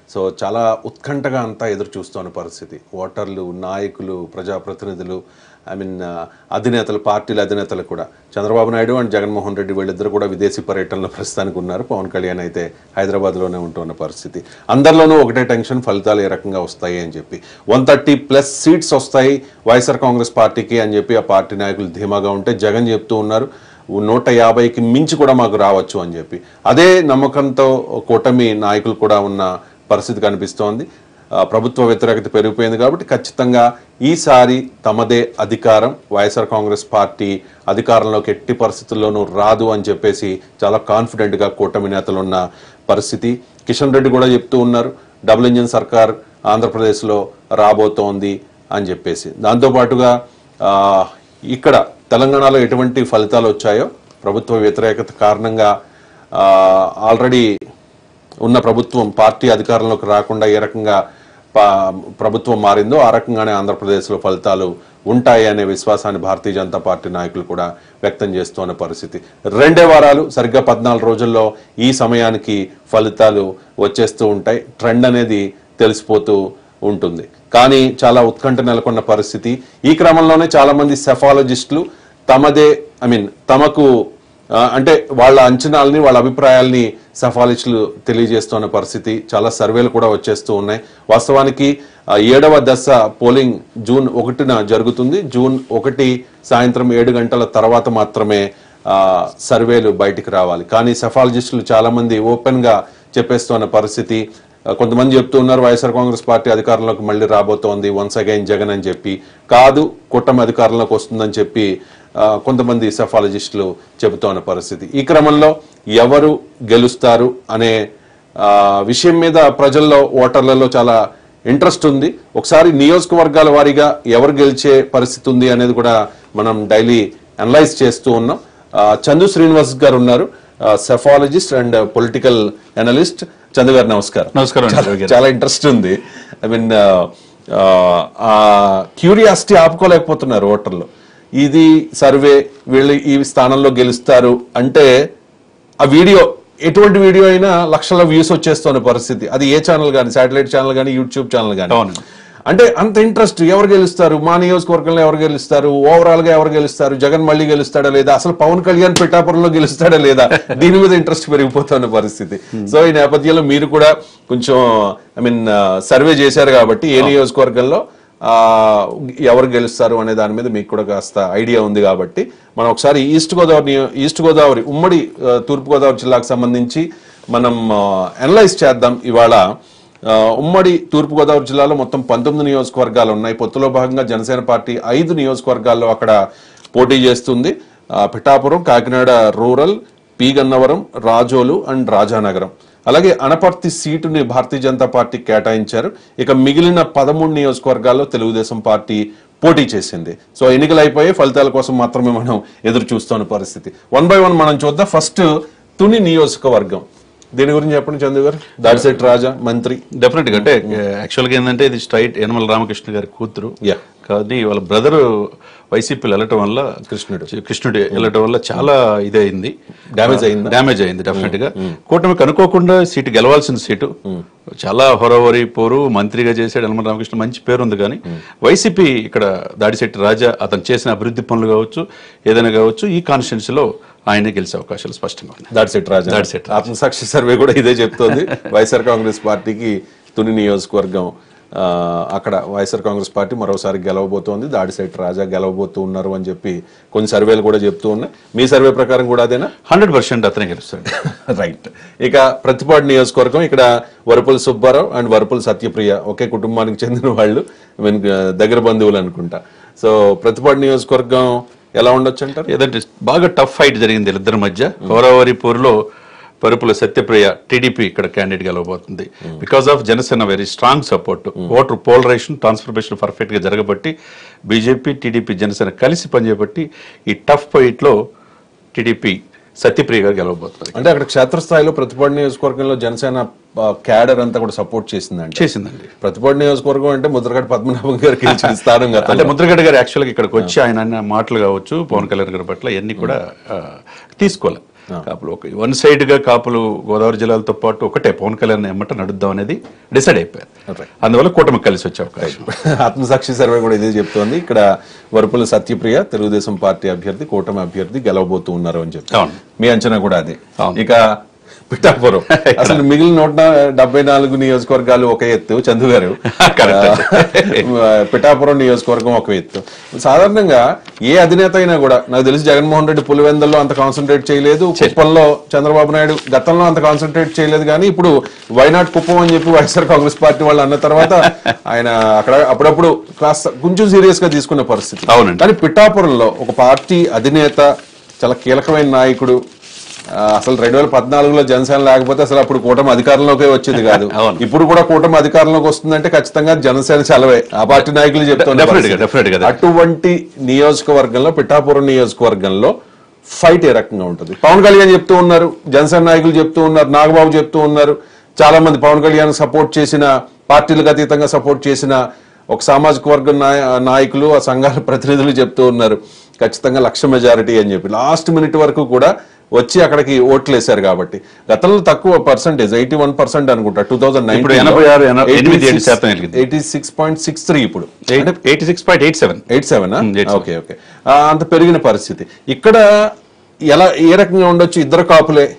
So చాలా ఉత్కంఠగా అంతా ఎదురు చూస్తున్న పరిస్థితి ఓటర్లు నాయకులు ప్రజాప్రతినిధులు ఐ మీన్ అధినేతలు పార్టీల అధినేతలు కూడా చంద్రబాబు నాయుడు అండ్ జగన్మోహన్ రెడ్డి వీళ్ళిద్దరు కూడా విదేశీ పర్యటనలో ప్రస్తుతానికి ఉన్నారు పవన్ కళ్యాణ్ అయితే హైదరాబాద్లోనే ఉంటున్న పరిస్థితి అందరిలోనూ ఒకటే టెన్షన్ ఫలితాలు ఏ రకంగా వస్తాయి అని చెప్పి వన్ థర్టీ ప్లస్ సీట్స్ వస్తాయి వైఎస్ఆర్ కాంగ్రెస్ పార్టీకి అని చెప్పి ఆ పార్టీ నాయకులు ధీమాగా ఉంటే జగన్ చెప్తూ ఉన్నారు నూట యాభైకి మించి కూడా మాకు రావచ్చు అని చెప్పి అదే నమ్మకంతో కూటమి నాయకులు కూడా ఉన్న పరిస్థితి కనిపిస్తోంది ఆ, ప్రభుత్వ వ్యతిరేకత పెరిగిపోయింది కాబట్టి ఖచ్చితంగా ఈసారి తమదే అధికారం వైఎస్ఆర్ కాంగ్రెస్ పార్టీ అధికారంలోకి ఎట్టి పరిస్థితుల్లోనూ రాదు అని చెప్పేసి చాలా కాన్ఫిడెంట్గా కూటమి నేతలు ఉన్న పరిస్థితి కిషన్ రెడ్డి కూడా చెప్తూ ఉన్నారు డబుల్ ఇంజిన్ సర్కార్ ఆంధ్రప్రదేశ్లో రాబోతోంది అని చెప్పేసి దాంతోపాటుగా ఆ, ఇక్కడ తెలంగాణలో ఎటువంటి ఫలితాలు వచ్చాయో ప్రభుత్వ వ్యతిరేకత కారణంగా ఆల్రెడీ ఉన్న ప్రభుత్వం పార్టీ అధికారంలోకి రాకుండా ఏ రకంగా పా- ప్రభుత్వం మారిందో ఆ రకంగానే ఆంధ్రప్రదేశ్లో ఫలితాలు ఉంటాయి అనే విశ్వాసాన్ని భారతీయ జనతా పార్టీ నాయకులు కూడా వ్యక్తం చేస్తున్న పరిస్థితి రెండే వారాలు సరిగ్గా పద్నాలుగు రోజుల్లో ఈ సమయానికి ఫలితాలు వచ్చేస్తూ ఉంటాయి ట్రెండ్ అనేది తెలిసిపోతూ ఉంటుంది కానీ చాలా ఉత్కంఠ నెలకొన్న పరిస్థితి ఈ క్రమంలోనే చాలా మంది సెఫాలజిస్టులు తమదే ఐ మీన్ తమకు ఆ, అంటే వాళ్ళ అంచనాలని వాళ్ళ అభిప్రాయాల్ని సఫాలిస్టులు తెలియజేస్తున్న పరిస్థితి చాలా సర్వేలు కూడా వచ్చేస్తూ ఉన్నాయి వాస్తవానికి ఆ, ఏడవ దశ పోలింగ్ జూన్ ఒకటిన జరుగుతుంది జూన్ ఒకటి సాయంత్రం ఏడు గంటల తర్వాత మాత్రమే ఆ, సర్వేలు బయటికి రావాలి కానీ సెఫాలజిస్టులు చాలా మంది ఓపెన్ గా చెప్పేస్తున్న పరిస్థితి ఆ, కొంతమంది చెప్తూ ఉన్నారు వైఎస్ఆర్ కాంగ్రెస్ పార్టీ అధికారంలోకి మళ్ళీ రాబోతోంది వన్స్ అగైన్ జగన్ అని చెప్పి కాదు కూటమి అధికారంలోకి వస్తుందని చెప్పి ఆ, కొంతమంది సెఫాలజిస్టులు చెబుతున్న పరిస్థితి ఈ క్రమంలో ఎవరు గెలుస్తారు అనే ఆ, విషయం మీద ప్రజల్లో ఓటర్లలో చాలా ఇంట్రెస్ట్ ఉంది ఒకసారి నియోజకవర్గాల వారీగా ఎవరు గెలిచే పరిస్థితి ఉంది అనేది కూడా మనం డైలీ అనలైజ్ చేస్తూ ఉన్నాం ఆ, చందు శ్రీనివాస్ గారు ఉన్నారు psephologist and political analyst Chandu గారు నమస్కారం నమస్కారం అండి, చాలా- రవి గారు. చాలా ఇంట్రెస్ట్ ఉంది ఐ మీన్ క్యూరియాసిటీ ఆపుకోలేకపోతున్నారు ఓటర్లు ఇది సర్వే వీళ్ళు ఈ స్థానంలో గెలుస్తారు అంటే ఆ వీడియో ఎటువంటి వీడియో అయినా లక్షల వ్యూస్ వచ్చేస్తున్న పరిస్థితి అది ఏ ఛానల్ కానీ శాటిలైట్ ఛానల్ కానీ యూట్యూబ్ ఛానల్ కానీ అవునండి. అంటే అంత ఇంట్రెస్ట్ ఎవరు గెలుస్తారు మా నియోజకవర్గంలో ఎవరు గెలుస్తారు ఓవరాల్ గా ఎవరు గెలుస్తారు జగన్ మళ్ళీ గెలుస్తాడా లేదా అసలు పవన్ కళ్యాణ్ పిఠాపురంలో గెలుస్తాడా లేదా దీని మీద ఇంట్రెస్ట్ పెరిగిపోతున్న పరిస్థితి సో ఈ నేపథ్యంలో మీరు కూడా కొంచెం ఐ మీన్ సర్వే చేశారు కాబట్టి ఏ నియోజకవర్గంలో ఆ, ఎవరు గెలుస్తారు అనే దాని మీద మీకు కూడా కాస్త ఐడియా ఉంది కాబట్టి మనం ఒకసారి ఈస్ట్ గోదావరి నియో- ఈస్ట్ గోదావరి ఉమ్మడి ఆ, తూర్పు గోదావరి జిల్లాకు సంబంధించి మనం అనలైజ్ చేద్దాం ఇవాళ ఆ, ఉమ్మడి తూర్పుగోదావరి జిల్లాలో మొత్తం పంతొమ్మిది నియోజకవర్గాలు ఉన్నాయి పొత్తులో భాగంగా జనసేన పార్టీ ఐదు నియోజకవర్గాల్లో అక్కడ పోటీ చేస్తుంది ఆ, Pithapuram Kakinada rural P Gannavaram Razole and Rajanagaram అలాగే అనపర్తి సీటుని భారతీయ జనతా పార్టీ కేటాయించారు ఇక మిగిలిన పదమూడు నియోజకవర్గాల్లో తెలుగుదేశం పార్టీ పోటీ చేసింది సో ఎన్నికలు అయిపోయి ఫలితాల కోసం మాత్రమే మనం ఎదురు చూస్తున్న పరిస్థితి వన్ బై వన్ మనం చూద్దాం ఫస్ట్ తుని నియోజకవర్గం దీని గురించి చెప్పండి చందు గారు దాడిశెట్టి రాజా మంత్రి డెఫినెట్ గా అంటే యాక్చువల్గా ఏంటంటే ఇది స్ట్రైట్ యనమల రామకృష్ణ గారి కూతురు Yeah. కానీ వాళ్ళ బ్రదర్ వైసీపీలు వెళ్ళటం వల్ల కృష్ణుడు. కృష్ణుడు వెళ్ళటం వల్ల చాలా ఇదే అయింది Damage అయిందా? డ్యామేజ్ అయింది డెఫినెట్ గా కూటమికి అనుకోకుండా సీటు గెలవాల్సిన సీటు చాలా హొరవరి పోరు మంత్రిగా చేశాడు యనమల రామకృష్ణ మంచి పేరు ఉంది కానీ వైసీపీ ఇక్కడ దాడిశెట్టి రాజా అతను చేసిన అభివృద్ధి పనులు కావచ్చు ఏదైనా కావచ్చు ఈ కాన్స్టిట్యున్సీలో ఆయనే గెలిచే అవకాశాలు స్పష్టంగా ఉన్నాయి దాడిశెట్టి రాజా దాడిశెట్టి ఆత్మసాక్షి సర్వే కూడా ఇదే చెప్తోంది వైఎస్ఆర్ కాంగ్రెస్ పార్టీకి తుని నియోజకవర్గం ఆ, అక్కడ వైఎస్ఆర్ కాంగ్రెస్ పార్టీ మరోసారి గెలవబోతోంది దాడిశెట్టి రాజా గెలవబోతూ ఉన్నారు అని చెప్పి కొన్ని సర్వేలు కూడా చెప్తూ ఉన్నాయి మీ సర్వే ప్రకారం కూడా అదేనా హండ్రెడ్ పర్సెంట్ అతనే గెలుస్తాడు రైట్ ఇక ప్రతిపాడు నియోజకవర్గం ఇక్కడ వరపుల సుబ్బారావు అండ్ వరపుల సత్యప్రియ ఒకే కుటుంబానికి చెందిన వాళ్ళు I mean, దగ్గర బంధువులు అనుకుంటా సో ప్రతిపాడు నియోజకవర్గం ఎలా ఉండొచ్చు అంటారు ఏదంటే బాగా టఫ్ ఫైట్ జరిగింది వీళ్ళిద్దరి మధ్య గౌరవరి పూర్లో పరుపుల సత్యప్రియ టీడీపీ ఇక్కడ క్యాండిడేట్ గెలవబోతుంది because of Janasena very strong support voter polarization transformation perfect గా జరగబట్టి బీజేపీ టీడీపీ జనసేన కలిసి పనిచేయబట్టి ఈ టఫ్ ఫైట్ లో టీడీపీ సత్యప్రియ గారు గెలవబోతుంది అంటే అక్కడ క్షేత్రస్థాయిలో ప్రతిపాడు నియోజకవర్గంలో జనసేన క్యాడర్ అంతా కూడా సపోర్ట్ చేసిందండి చేసిందండి ప్రతిపాడు నియోజకవర్గం అంటే ముద్రగడ పద్మనాభం గారికి ఇచ్చిన స్థానం కదా అంటే ముద్రగడ్డ గారు యాక్చువల్గా ఇక్కడికి వచ్చి ఆయన అన్న మాటలు కావచ్చు పవన్ కళ్యాణ్ గారి పట్ల ఇవన్నీ కూడా ఆ, తీసుకోవాలి కాపులు ఒక వన్ సైడ్ గా కాపులు గోదావరి జిల్లాలతో పాటు ఒకటే పవన్ కళ్యాణ్ ఎమ్మట నడుద్దాం అనేది డిసైడ్ అయిపోయారు Right. అందువల్ల కూటమి కలిసి వచ్చే అవకాశం ఆత్మసాక్షి సర్వే కూడా ఇదే చెప్తోంది ఇక్కడ వరపుల సత్యప్రియ తెలుగుదేశం పార్టీ అభ్యర్థి కూటమి అభ్యర్థి గెలవబోతూ ఉన్నారు అని చెప్పి అవును. మీ అంచనా కూడా అదే అవును. ఇక పిఠాపురం అసలు మిగిలిన నూట డెబ్బై నాలుగు నియోజకవర్గాలు ఒక ఎత్తు చందు గారు Correct. ఆ, పిఠాపురం నియోజకవర్గం ఒక ఎత్తు సాధారణంగా ఏ అధినేత అయినా కూడా నాకు తెలిసి జగన్మోహన్ రెడ్డి పులివెందల్లో అంత కాన్సన్ట్రేట్ చేయలేదు కుప్పంలో చంద్రబాబు నాయుడు గతంలో అంత కాన్సన్ట్రేట్ చేయలేదు కానీ ఇప్పుడు వైనాట్ కుప్పం అని చెప్పి వైఎస్ఆర్ కాంగ్రెస్ పార్టీ వాళ్ళు అన్న తర్వాత ఆయన అక్కడ అప్పుడప్పుడు క్లాస్ కొంచెం సీరియస్ గా తీసుకున్న పరిస్థితి అవునండి. కానీ పిఠాపురంలో ఒక పార్టీ అధినేత చాలా కీలకమైన నాయకుడు ఆ, అసలు రెండు వేల పద్నాలుగులో జనసేన లేకపోతే అసలు అప్పుడు కూటమి అధికారంలోకే వచ్చేది కాదు అవును. ఇప్పుడు కూడా కూటమి అధికారంలోకి వస్తుందంటే ఖచ్చితంగా జనసేన చలవే ఆ పార్టీ నాయకులు చెప్తున్నారు Definitely గా, definitely గా. అటువంటి నియోజకవర్గంలో పిఠాపురం నియోజకవర్గంలో ఫైట్ ఏ రకంగా ఉంటుంది పవన్ కళ్యాణ్ చెప్తూ ఉన్నారు జనసేన నాయకులు చెప్తూ ఉన్నారు నాగబాబు చెప్తూ ఉన్నారు చాలా మంది పవన్ కళ్యాణ్ సపోర్ట్ చేసిన పార్టీలకు అతీతంగా సపోర్ట్ చేసిన ఒక సామాజిక వర్గం నాయ- నాయకులు ఆ సంఘాల ప్రతినిధులు చెప్తూ ఉన్నారు ఖచ్చితంగా లక్ష మెజారిటీ అని చెప్పి లాస్ట్ మినిట్ వరకు కూడా వచ్చి అక్కడికి ఓట్లు వేశారు కాబట్టి గతంలో తక్కువ పర్సెంటేజ్ ఎయిటీ వన్ పర్సెంట్ అనుకుంటా టూ థౌసండ్ ఇప్పుడు 86, ఎన- ఎనిమిది, ఏడు శాతం వెలిగింది. Eighty six point six three ఇప్పుడు eighty six point eight seven eight seven Hmm, 87. Okay okay అంత పెరిగిన పరిస్థితి ఇక్కడ ఎలా ఏ రకంగా ఉండొచ్చు ఇద్దరు కాపులే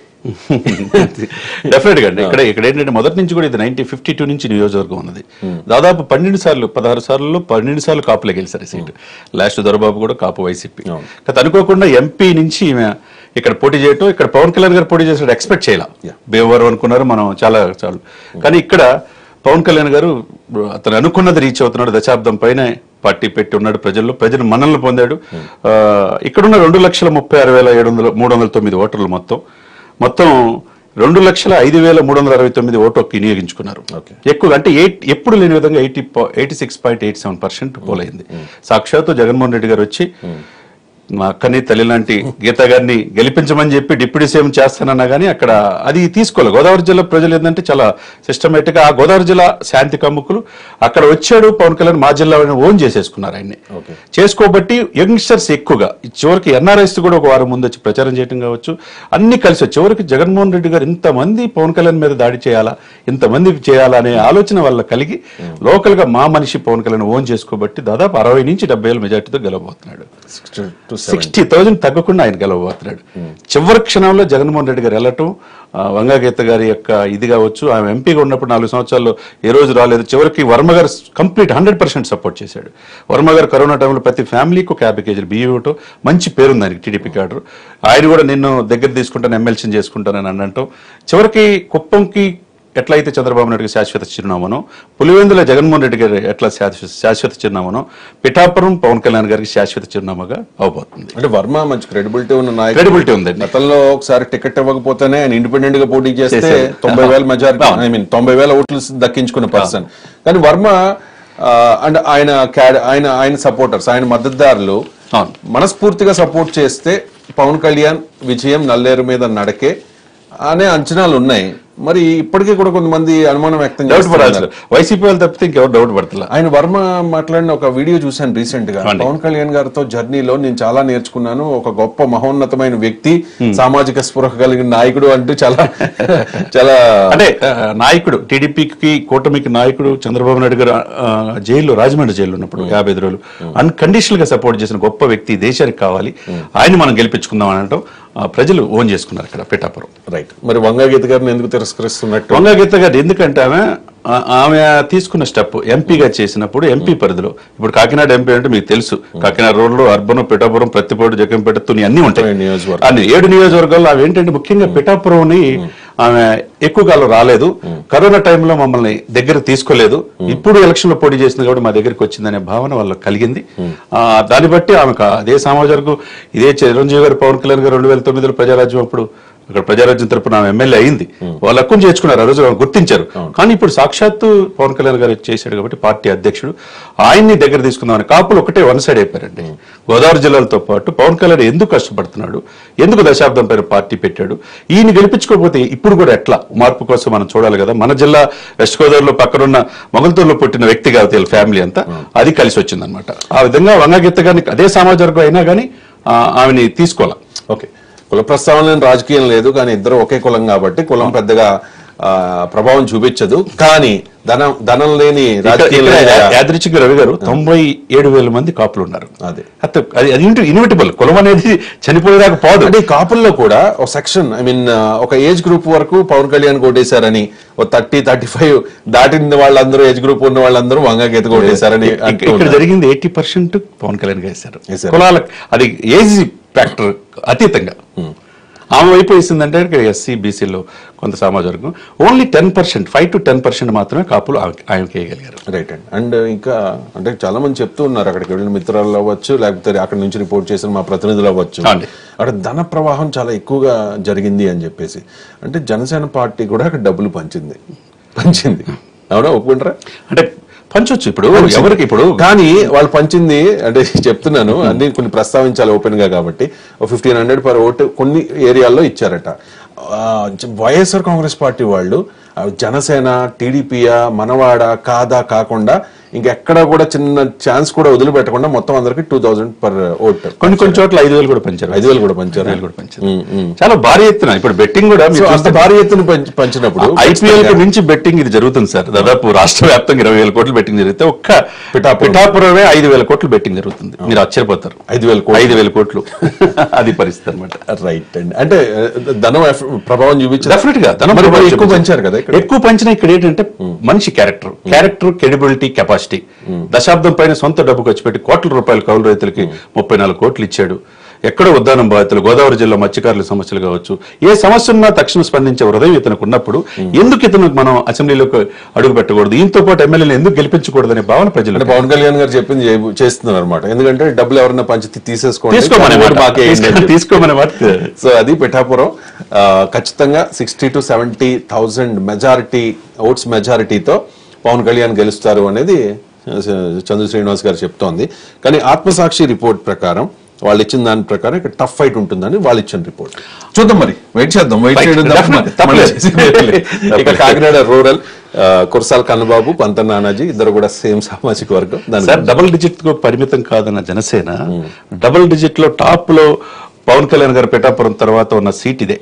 డెఫినెట్ గా అండి ఇక్కడ ఇక్కడ ఏంటంటే మొదటి నుంచి కూడా ఇది నైన్టీన్ ఫిఫ్టీ టూ నుంచి నియోజకవర్గం ఉన్నది దాదాపు పన్నెండు సార్లు పదహారు సార్లు పన్నెండు సార్లు కాపులే గెలిచారు ఈ సీటు లాస్ట్ దొరబాబు కూడా కాపు వైసీపీ అవును. కానీ అనుకోకుండా ఎంపీ నుంచి ఈమె ఇక్కడ పోటీ చేయటం ఇక్కడ పవన్ కళ్యాణ్ గారు పోటీ చేసినట్టు ఎక్స్పెక్ట్ చేయాల భీమవరం అనుకున్నారు మనం చాలా చాలా కానీ ఇక్కడ పవన్ కళ్యాణ్ గారు అతను అనుకున్నది రీచ్ అవుతున్నాడు దశాబ్దం పైన పార్టీ పెట్టి ఉన్నాడు ప్రజల్లో ప్రజలు మన్నలను పొందాడు ఆ, ఇక్కడున్న రెండు లక్షల ముప్పై ఆరు వేల ఏడు వందల మూడు వందల తొమ్మిది ఓటర్లు మొత్తం మొత్తం రెండు లక్షల ఐదు వేల మూడు వందల అరవై తొమ్మిది ఓటు హక్కు వినియోగించుకున్నారు Okay. ఎక్కువ అంటే ఎయిట్ ఎప్పుడు లేని విధంగా eighty eighty six point eight seven percent పోలైంది సాక్షాత్తు జగన్మోహన్ రెడ్డి గారు వచ్చి మా అక్కని తల్లి లాంటి గీత గారిని గెలిపించమని చెప్పి డిప్యూటీ సీఎం చేస్తానన్నా కానీ అక్కడ అది తీసుకోలేదు గోదావరి జిల్లా ప్రజలు ఏంటంటే చాలా సిస్టమేటిక్ గా ఆ గోదావరి జిల్లా శాంతి కమ్ముకులు అక్కడ వచ్చాడు పవన్ కళ్యాణ్ మా జిల్లా ఓన్ చేసేసుకున్నారు ఆయన్ని Okay. చేసుకోబట్టి యంగ్స్టర్స్ ఎక్కువగా చివరికి ఎన్ఆర్ఐస్ కూడా ఒక వారం ముందు వచ్చి ప్రచారం చేయడం కావచ్చు అన్ని కలిసి వచ్చి చివరికి జగన్మోహన్ రెడ్డి గారు ఇంతమంది పవన్ కళ్యాణ్ మీద దాడి చేయాలా ఇంతమంది చేయాలా అనే ఆలోచన వల్ల కలిగి లోకల్ గా మా మనిషి పవన్ కళ్యాణ్ ఓన్ చేసుకోబట్టి దాదాపు అరవై నుంచి డెబ్బై వేల మెజార్టీతో గెలవబోతున్నాడు టు సిక్స్టీ థౌజండ్ తగ్గకుండా ఆయన గెలవబోతున్నాడు చివరి క్షణంలో జగన్మోహన్ రెడ్డి గారు వెళ్ళటం ఆ, వంగాగీత గారి యొక్క ఇది కావచ్చు ఆమె ఎంపీగా ఉన్నప్పుడు నాలుగు సంవత్సరాల్లో ఏ రోజు రాలేదు చివరికి వర్మ గారు కంప్లీట్ హండ్రెడ్ పర్సెంట్ సపోర్ట్ చేశాడు వర్మ గారు కరోనా టైంలో ప్రతి ఫ్యామిలీకి ఒక యాభై కేజీలు బియ్యం ఇవ్వటం మంచి పేరుంది ఆయనకి టీడీపీ కాడరు ఆయన కూడా నిన్ను దగ్గర తీసుకుంటాను ఎమ్మెల్సీని చేసుకుంటానని అనటం చివరికి కుప్పంకి ఎట్లయితే చంద్రబాబు నాయుడుకి శాశ్వత చిరునామానో పులివెందుల జగన్మోహన్ రెడ్డి గారి ఎట్లా శాశ్వత శాశ్వత చిరునామానో పిఠాపురం పవన్ కళ్యాణ్ గారికి శాశ్వత చిరునామాగా అవబోతుంది అంటే వర్మ మంచి క్రెడిబిలిటీ ఉన్న నాయకుడు క్రెడిబిలిటీ ఉందండి గతంలో ఒకసారి టికెట్ ఇవ్వకపోతేనే ఆయన ఇండిపెండెంట్ గా పోటీ చేస్తే చేశారు. తొంభై వేల మెజారిటీ ఐ మీన్ తొంభై వేల ఓట్లు దక్కించుకున్న పర్సన్ కానీ వర్మ అండ్ ఆయన క్యాడ్ ఆయన ఆయన సపోర్టర్స్ ఆయన మద్దతుదారులు అవును మనస్ఫూర్తిగా సపోర్ట్ చేస్తే పవన్ కళ్యాణ్ విజయం నల్లేరు మీద నడకే అనే అంచనాలు ఉన్నాయి మరి ఇప్పటికీ కూడా కొంతమంది అనుమానం వ్యక్తం డౌట్ చేస్తున్నారు పడాల్సిన వైసీపీ వాళ్ళు తప్పితే ఇంకెవరు డౌట్ పడతలా ఆయన వర్మ మాట్లాడిన ఒక వీడియో చూశాను రీసెంట్ గా అవునండి. పవన్ కళ్యాణ్ గారితో జర్నీలో నేను చాలా నేర్చుకున్నాను ఒక గొప్ప మహోన్నతమైన వ్యక్తి సామాజిక స్పృహ కలిగిన నాయకుడు అంటూ చాలా చాలా అంటే ఆ, నాయకుడు టీడీపీకి కూటమికి నాయకుడు చంద్రబాబు నాయుడు గారు ఆ, జైల్లో రాజమండ్రి జైల్లో ఉన్నప్పుడు యాభై ఐదు రోజులు అన్కండిషనల్ గా సపోర్ట్ చేసిన గొప్ప వ్యక్తి ఈ దేశానికి కావాలి ఆయన మనం గెలిపించుకుందాం అని అనటం ఆ, ప్రజలు ఓన్ చేసుకున్నారు అక్కడ పిఠాపురం రైట్ మరి వంగాగీత గారిని ఎందుకు తిరస్కరిస్తున్నట్టు వంగగీత గారు ఎందుకంటే ఆమె ఆ- ఆమె తీసుకున్న స్టెప్ ఎంపీగా చేసినప్పుడు ఎంపీ పరిధిలో ఇప్పుడు కాకినాడ ఎంపీ అంటే మీకు తెలుసు కాకినాడ రోడ్లో అర్బన్ పిఠాపురం ప్రతిపాడు జగంపేట తుని అన్ని ఉంటాయి నియోజకవర్గం. అన్ని ఏడు నియోజకవర్గాల్లో అవి ఏంటంటే ముఖ్యంగా పిఠాపురంని ఆమె ఎక్కువ కాలం రాలేదు కరోనా టైంలో మమ్మల్ని దగ్గర తీసుకోలేదు ఇప్పుడు ఎలక్షన్ లో పోటీ చేసింది కాబట్టి మా దగ్గరికి వచ్చిందనే భావన వాళ్ళకి కలిగింది ఆ, దాన్ని బట్టి ఆమెకు అదే సమాజం ఇదే చిరంజీవి గారు పవన్ కళ్యాణ్ గారు రెండు వేల తొమ్మిదిలో ప్రజారాజ్యం అప్పుడు అక్కడ ప్రజారాజ్యం తరపున ఆమె ఎమ్మెల్యే అయింది వాళ్ళు హక్కును చేర్చుకున్నారు ఆ రోజు ఆమె గుర్తించారు కానీ ఇప్పుడు సాక్షాత్తు పవన్ కళ్యాణ్ గారు చేశాడు కాబట్టి పార్టీ అధ్యక్షుడు ఆయన్ని దగ్గర తీసుకుందామని కాపులు ఒకటే వన్ సైడ్ అయిపోయారండి గోదావరి జిల్లాలతో పాటు పవన్ కళ్యాణ్ ఎందుకు కష్టపడుతున్నాడు ఎందుకు దశాబ్దం పైన పార్టీ పెట్టాడు ఈయన గెలిపించుకోకపోతే ఇప్పుడు కూడా ఎట్లా మార్పు కోసం మనం చూడాలి కదా మన జిల్లా వెస్ట్ గోదావరిలో పక్కనున్న మొగల్తూరులో పుట్టిన వ్యక్తి కాబట్టి వీళ్ళ ఫ్యామిలీ అంతా అది కలిసి వచ్చిందనమాట ఆ విధంగా వంగగీత గారిని అదే సామాజిక వర్గం అయినా కానీ ఆమెని తీసుకోవాలి ఓకే కుల ప్రస్తావన లేని రాజకీయం లేదు కానీ ఇద్దరు ఒకే కులం కాబట్టి కులం పెద్దగా ఆ, ప్రభావం చూపించదు కానీ ధనం ధనం లేని ఇక్కడ- రాజకీయం ఇక్కడ లేదా? యాదృచ్ఛిక రవి గారు తొంభై ఏడు వేల మంది కాపులు ఉన్నారు అదే అత- అది అది ఇన్విటబుల్ కులం అనేది చనిపోయేదాకా పోదు అంటే ఈ కాపుల్లో కూడా ఒక సెక్షన్ ఐ మీన్ ఒక ఏజ్ గ్రూప్ వరకు పవన్ కళ్యాణ్ కొట్టేశారని ఒక థర్టీ థర్టీ ఫైవ్ దాటిన వాళ్ళందరూ ఏజ్ గ్రూప్ ఉన్న వాళ్ళందరూ వంగ గీత కొట్టేశారని ఇక్క- అంటూ ఇక్కడ ఉన్నారు. జరిగింది ఎయిటీ పర్సెంట్ పవన్ కళ్యాణ్ వేశారు వేశారు. కులాల అది ఏజ్ ఫ్యాక్టర్ అతీతంగా ఆమె వైపు వేసిందంటే ఎస్సీ బీసీలో కొంత సమాజ వర్గం only ten percent five to ten percent మాత్రమే కాపులు ఆమె- ఆమెకి వేయగలిగారు రైట్ అండి అండ్ ఇంకా అంటే చాలా మంది చెప్తూ ఉన్నారు అక్కడికి వెళ్ళిన మిత్రాలు అవ్వచ్చు లేకపోతే అక్కడ నుంచి రిపోర్ట్ చేసిన మా ప్రతినిధులు అవ్వచ్చు అవునండి. అక్కడ ధన ప్రవాహం చాలా ఎక్కువగా జరిగింది అని చెప్పేసి అంటే జనసేన పార్టీ కూడా అక్కడ డబ్బులు పంచింది పంచింది అవునా ఒప్పుకుంటారా అంటే పంచొచ్చు ఇప్పుడు ఎవరికి ఇప్పుడు కానీ వాళ్ళు పంచింది అంటే చెప్తున్నాను అన్ని కొన్ని ప్రస్తావించాలి ఓపెన్ గా కాబట్టి ఫిఫ్టీన్ హండ్రెడ్ పర్ ఓటు కొన్ని ఏరియాల్లో ఇచ్చారట ఆ, జ- వైఎస్ఆర్ కాంగ్రెస్ పార్టీ వాళ్ళు ఆ, జనసేన టీడీపీయా మనవాడ కాదా కాకుండా ఇంకెక్కడ కూడా చిన్న ఛాన్స్ కూడా వదిలిపెట్టకుండా మొత్తం అందరికి టూ థౌసండ్ పర్ ఓట్ కొన్ని కొన్ని చోట్ల ఐదు వేలు కూడా పంచారు ఐదు వేలు కూడా పంచారు ఐదు వేలు కూడా పంచారు చాలా భారీ ఎత్తున ఇప్పుడు బెట్టింగ్ కూడా మీరు సో అంత చూస్తే భారీ ఎత్తున పంచి- పంచినప్పుడు ఐపీఎల్ కి మించి బెట్టింగ్ ఇది జరుగుతుంది సార్ దాదాపు రాష్ట్ర వ్యాప్తంగా ఇరవై వేల కోట్లు బెట్టింగ్ జరిగితే ఒక్క పిఠాపురం. పిఠాపురమే ఐదు వేల కోట్లు బెట్టింగ్ జరుగుతుంది మీరు ఆశ్చర్యపోతారు ఐదు వేల కోట్లు. ఐదు వేల కోట్లు అది పరిస్థితి అనమాట రైట్ అండి అంటే ఆ, ధనం ఎఫ్- ప్రభావం చూపించారు డెఫినెట్ గా ధనం మరి ప్రభావం ఎక్కువ చూపించింది. పంచారు కదా ఇక్కడ ఎక్కువ పంచిన ఇక్కడ ఏంటంటే మనిషి క్యారెక్టర్ క్యారెక్టర్ క్రెడిబిలిటీ కెపాసిటీ దశాబ్దం పైన సొంత డబ్బు ఖర్చు పెట్టి కోట్ల రూపాయలు కౌలు రైతులకి ముప్పై నాలుగు కోట్లు ఇచ్చాడు ఎక్కడో ఉద్దానం బాధితులు గోదావరి జిల్లా మత్స్యకారుల సమస్యలు కావచ్చు ఏ సమస్య ఉన్నా తక్షణం స్పందించే హృదయం ఇతనికి ఉన్నప్పుడు ఎందుకు ఇతను మనం అసెంబ్లీలోకి అడుగు పెట్టకూడదు ఈయనతో పాటు ఎమ్మెల్యేలు ఎందుకు గెలిపించకూడదు అనే భావన ప్రజలు అంటే పవన్ కళ్యాణ్ గారు చెప్పింది చేయ- చేస్తున్నారు అనమాట ఎందుకంటే డబ్బులు ఎవరన్నా పంచి తీసేసుకోండి తీసుకోమనే కానీ మాట ఓటు మాకే వేయండి అని తీసుకో- చెప్పి. తీసుకోమనే మాట సో అది పిఠాపురం ఆ, ఖచ్చితంగా sixty two seventy thousand majority votes మెజారిటీతో పవన్ కళ్యాణ్ గెలుస్తారు అనేది ఆ, చంద్ర శ్రీనివాస్ గారు చెప్తోంది కానీ ఆత్మసాక్షి రిపోర్ట్ ప్రకారం వాళ్ళు ఇచ్చిన దాని ప్రకారం ఇక్కడ టఫ్ ఫైట్ ఉంటుందని వాళ్ళు ఇచ్చిన రిపోర్ట్ చూద్దాం మరి వెయిట్ చేద్దాం వెయిట్ Fight, చేయడం తప్ప definitely, మళ్ళీ తప్పలేదు. చేసేది లేదు. ఇక కాకినాడ రూరల్ ఆ, కురసాల కన్నబాబు పంత నానాజీ ఇద్దరు కూడా సేమ్ సామాజిక వర్గం దాని సార్ డబుల్ డిజిట్ కు పరిమితం కాదన్న జనసేన డబుల్ డిజిట్ లో టాప్ లో పవన్ కళ్యాణ్ గారు పిఠాపురం తర్వాత ఉన్న సీట్ ఇదే